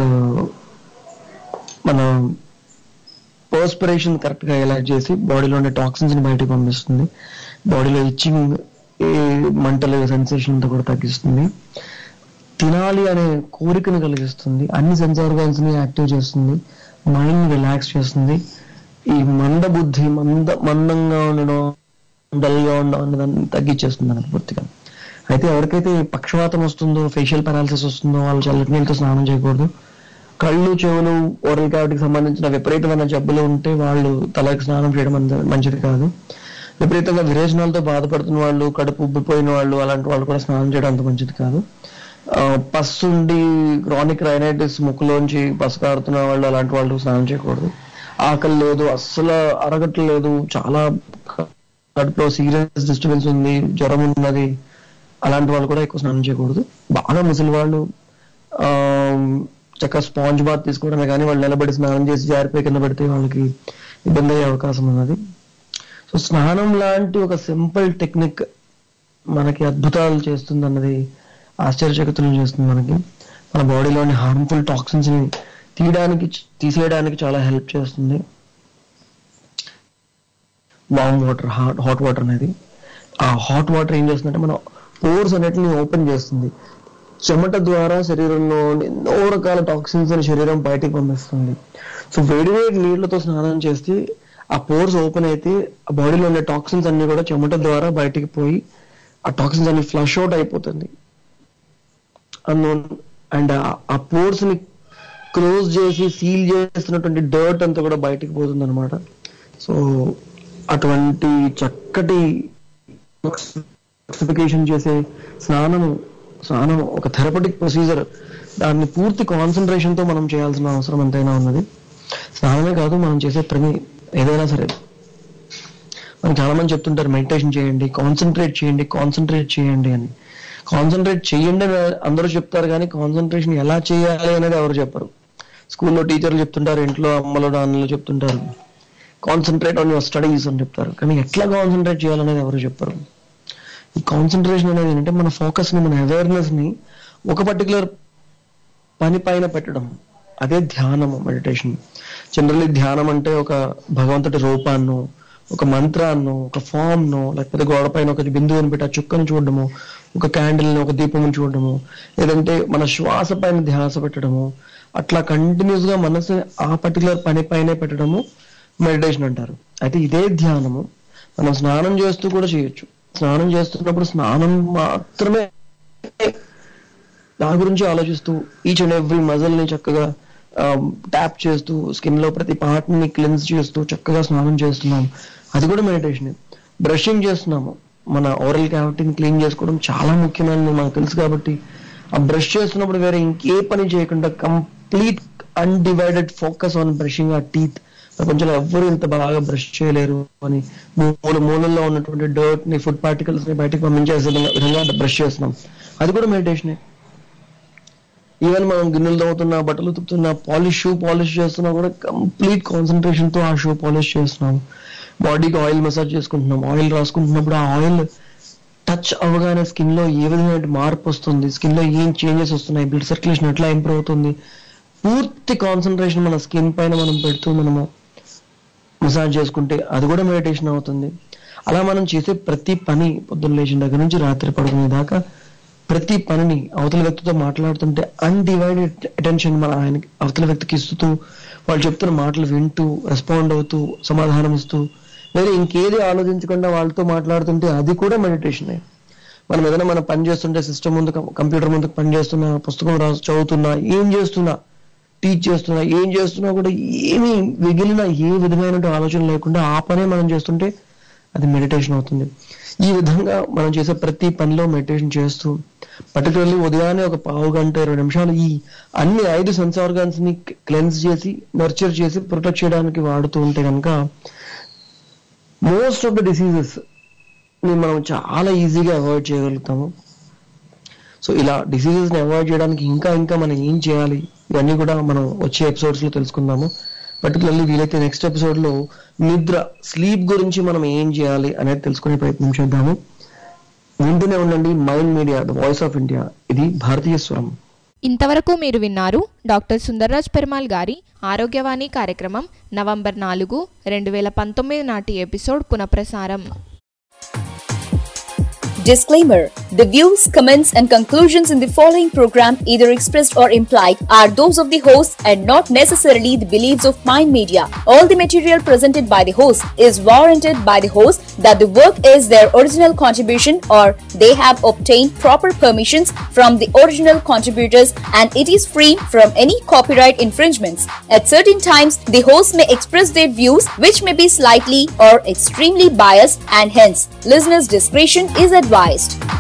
C: మన పర్స్పిరేషన్ కరెక్ట్ గా ఎలా చేసి బాడీలో ఉండే టాక్సిన్స్ ని బయటకు పంపిస్తుంది బాడీలో ఇచ్చింగ్ ఏ మంటలు సెన్సేషన్ అంతా కూడా తగ్గిస్తుంది తినాలి అనే కోరికను కలిగిస్తుంది అన్ని సెన్స్ ఆర్గాన్స్ ని యాక్టివ్ చేస్తుంది మైండ్ రిలాక్స్ చేస్తుంది ఈ మంద బుద్ధి మంద మందంగా ఉండడం డల్ గా ఉండడం అనేదాన్ని తగ్గించేస్తుంది మనకు పూర్తిగా అయితే ఎవరికైతే పక్షవాతం వస్తుందో ఫేషియల్ పారాలసిస్ వస్తుందో వాళ్ళు చల్లటి నీళ్ళతో స్నానం చేయకూడదు కళ్ళు చెవులు ఓరల్ క్యావిటీకి సంబంధించిన విపరీతమైన జబ్బులు ఉంటే వాళ్ళు తలకి స్నానం చేయడం అంత మంచిది కాదు విపరీతంగా విరేచనాలతో బాధపడుతున్న వాళ్ళు కడుపు ఉబ్బిపోయిన వాళ్ళు అలాంటి వాళ్ళు కూడా స్నానం చేయడం అంత మంచిది కాదు ఆ, పస్సు ఉండి క్రానిక్ రైనైటిస్ ముక్కులోంచి పసు కారుతున్న వాళ్ళు అలాంటి వాళ్ళు స్నానం చేయకూడదు ఆకలి లేదు అస్సలు అరగట్లేదు చాలా కడుపులో సీరియస్ డిస్టర్బెన్స్ ఉంది జ్వరం ఉన్నది అలాంటి వాళ్ళు కూడా ఎక్కువ స్నానం చేయకూడదు బాగా ముసలి వాళ్ళు ఆ చక్కగా స్పాంజ్ బాత్ తీసుకోవడమే కానీ వాళ్ళు నిలబడి స్నానం చేసి జారిపోయి కింద పడితే వాళ్ళకి ఇబ్బంది అయ్యే అవకాశం ఉన్నది సో స్నానం లాంటి ఒక సింపుల్ టెక్నిక్ మనకి అద్భుతాలు చేస్తుంది అన్నది ఆశ్చర్యచకితులను చేస్తుంది మనకి మన బాడీలోని హార్మ్ఫుల్ టాక్సిన్స్ ని తీయడానికి తీసేయడానికి చాలా హెల్ప్ చేస్తుంది warm water hot hot water అనేది ఆ హాట్ వాటర్ ఏం చేస్తుందంటే మన పోర్స్ అన్నిటిని ఓపెన్ చేస్తుంది చెమట ద్వారా శరీరంలో ఎన్నో రకాల టాక్సిన్స్ అని శరీరం బయటికి పంపిస్తుంది సో వేడి వేడి నీళ్లతో స్నానం చేస్తే ఆ పోర్స్ ఓపెన్ అయితే ఆ బాడీలో ఉండే టాక్సిన్స్ అన్ని కూడా చెమట ద్వారా బయటికి పోయి ఆ టాక్సిన్స్ అన్ని ఫ్లష్ అవుట్ అయిపోతుంది అండ్ ఆ పోర్స్ ని క్లోజ్ చేసి సీల్ చేస్తున్నటువంటి డర్ట్ అంతా కూడా బయటికి పోతుంది అనమాట సో అటువంటి చక్కటి డెటాక్సిఫికేషన్ చేసే స్నానం స్నానం ఒక థెరపటిక్ ప్రొసీజర్ దాన్ని పూర్తి కాన్సన్ట్రేషన్ తో మనం చేయాల్సిన అవసరం ఎంతైనా ఉన్నది స్నానమే కాదు మనం చేసే పని ఏదైనా సరే మనం చాలా మంది చెప్తుంటారు మెడిటేషన్ చేయండి కాన్సన్ట్రేట్ చేయండి కాన్సన్ట్రేట్ చేయండి అని కాన్సన్ట్రేట్ చేయండి అని అందరూ చెప్తారు కానీ కాన్సన్ట్రేషన్ ఎలా చేయాలి అనేది ఎవరు చెప్పరు స్కూల్లో టీచర్లు చెప్తుంటారు ఇంట్లో అమ్మలు నాన్నలు చెప్తుంటారు కాన్సన్ట్రేట్ ఆన్ యువర్ స్టడీస్ అని చెప్తారు కానీ ఎట్లా కాన్సన్ట్రేట్ చేయాలనేది ఎవరు చెప్పరు ఈ కాన్సన్ట్రేషన్ అనేది ఏంటంటే మన ఫోకస్ ని మన అవేర్నెస్ ని ఒక పర్టికులర్ పని పైన పెట్టడం అదే ధ్యానము మెడిటేషన్ జనరల్లీ ధ్యానం అంటే ఒక భగవంతుడి రూపాన్నో ఒక మంత్రాన్నో ఒక ఫామ్ నో లేకపోతే గోడ పైన ఒక బిందువుని పెట్టి ఆ చుక్కను చూడడము ఒక క్యాండిల్ ని ఒక దీపం చూడడము లేదంటే మన శ్వాస పైన ధ్యాస పెట్టడము అట్లా కంటిన్యూస్ గా మనసు ఆ పర్టికులర్ పని పైనే పెట్టడము మెడిటేషన్ అంటారు అయితే ఇదే ధ్యానము మనం స్నానం చేస్తూ కూడా చేయొచ్చు స్నానం చేస్తున్నప్పుడు స్నానం మాత్రమే దాని గురించి ఆలోచిస్తూ ఈచ్ అండ్ ఎవ్రీ మజల్ ని చక్కగా ట్యాప్ చేస్తూ స్కిన్ లో ప్రతి పార్ట్ ని క్లెన్స్ చేస్తూ చక్కగా స్నానం చేస్తున్నాం అది కూడా మెడిటేషన్ బ్రషింగ్ చేస్తున్నాము మన ఓరల్ క్యావిటీని క్లీన్ చేసుకోవడం చాలా ముఖ్యమైనది మనకు తెలుసు కాబట్టి ఆ బ్రష్ చేస్తున్నప్పుడు వేరే ఇంకే పని చేయకుండా complete undivided focus on brushing ఆ టీత్ ప్రపంచంలో ఎవ్వరూ ఇంత బాగా బ్రష్ చేయలేరు అని మూల మూలల్లో ఉన్నటువంటి డర్ట్ ని ఫుడ్ పార్టికల్స్ ని బయటకు పంపించేసే విధంగా- విధంగా బ్రష్ చేస్తున్నాం అది కూడా మెడిటేషనే ఈవెన్ మనం గిన్నెలు తవ్వుతున్నా బట్టలు ఉతుకుతున్నా పాలిష్ షూ పాలిష్ చేస్తున్నా కూడా కంప్లీట్ కాన్సన్ట్రేషన్ తో ఆ షూ పాలిష్ చేస్తున్నాం బాడీకి ఆయిల్ మసాజ్ చేసుకుంటున్నాం ఆయిల్ రాసుకుంటున్నప్పుడు ఆ ఆయిల్ టచ్ అవ్వగానే స్కిన్ లో ఏ విధమైన మార్పు వస్తుంది స్కిన్ లో ఏం చేంజెస్ వస్తున్నాయి బ్లడ్ సర్క్యులేషన్ ఎట్లా ఇంప్రూవ్ అవుతుంది పూర్తి కాన్సన్ట్రేషన్ మన స్కిన్ పైన మనం పెడుతూ మనము మసాజ్ చేసుకుంటే అది కూడా మెడిటేషన్ అవుతుంది అలా మనం చేసే ప్రతి పని పొద్దున్న లేచిన దగ్గర నుంచి రాత్రి పడుకునే దాకా ప్రతి పనిని అవతల వ్యక్తితో మాట్లాడుతుంటే అన్డివైడెడ్ అటెన్షన్ మన ఆయనకి అవతల వ్యక్తికి ఇస్తూ వాళ్ళు చెప్తున్న మాటలు వింటూ రెస్పాండ్ అవుతూ సమాధానం ఇస్తూ వేరే ఇంకేది ఆలోచించకుండా వాళ్ళతో మాట్లాడుతుంటే అది కూడా మెడిటేషనే మనం ఏదైనా మనం పని చేస్తుంటే సిస్టమ్ ముందు కంప్యూటర్ ముందు పని చేస్తున్నా పుస్తకం రాసు చదువుతున్నా ఏం చేస్తున్నా టీచ్ చేస్తున్నా ఏం చేస్తున్నా కూడా ఏమీ మిగిలిన ఏ విధమైన ఆలోచన లేకుండా ఆ పనే మనం చేస్తుంటే అది మెడిటేషన్ అవుతుంది ఈ విధంగా మనం చేసే ప్రతి పనిలో మెడిటేషన్ చేస్తూ పర్టికులర్లీ ఉదయాన్నే ఒక పావు గంట ఇరవై నిమిషాలు ఈ అన్ని ఐదు సెన్స్ ఆర్గాన్స్ ని క్లెన్స్ చేసి నర్చర్ చేసి ప్రొటెక్ట్ చేయడానికి వాడుతూ ఉంటే కనుక మోస్ట్ ఆఫ్ ద డిసీజెస్ ని మనం చాలా ఈజీగా అవాయిడ్ చేయగలుగుతాము సో ఇలా డిసీజెస్ ని అవాయిడ్ చేయడానికి ఇంకా ఇంకా మనం ఏం చేయాలి ఇవన్నీ కూడా మనం వచ్చే ఎపిసోడ్స్ లో తెలుసుకుందాము పర్టికులర్లీ వీలైతే నెక్స్ట్ ఎపిసోడ్ లో నిద్ర స్లీప్ గురించి మనం ఏం చేయాలి అనేది తెలుసుకునే ప్రయత్నం చేద్దాము వింటూనే ఉండండి mind media the voice of India ఇది భారతీయ స్వరం
B: ఇంతవరకు మీరు విన్నారు డాక్టర్ సుందర్రాజ్ పెరుమాల్ గారి ఆరోగ్యవాణి కార్యక్రమం నవంబర్ నాలుగు రెండు వేల పంతొమ్మిది నాటి ఎపిసోడ్ పునఃప్రసారం
P: Disclaimer The views, comments, and conclusions in the following program, either expressed or implied, are those of the host and not necessarily the beliefs of Mind Media. All the material presented by the host is warranted by the host that the work is their original contribution or they have obtained proper permissions from the original contributors and it is free from any copyright infringements. At certain times, the host may express their views which may be slightly or extremely biased and hence listeners' discretion is advised.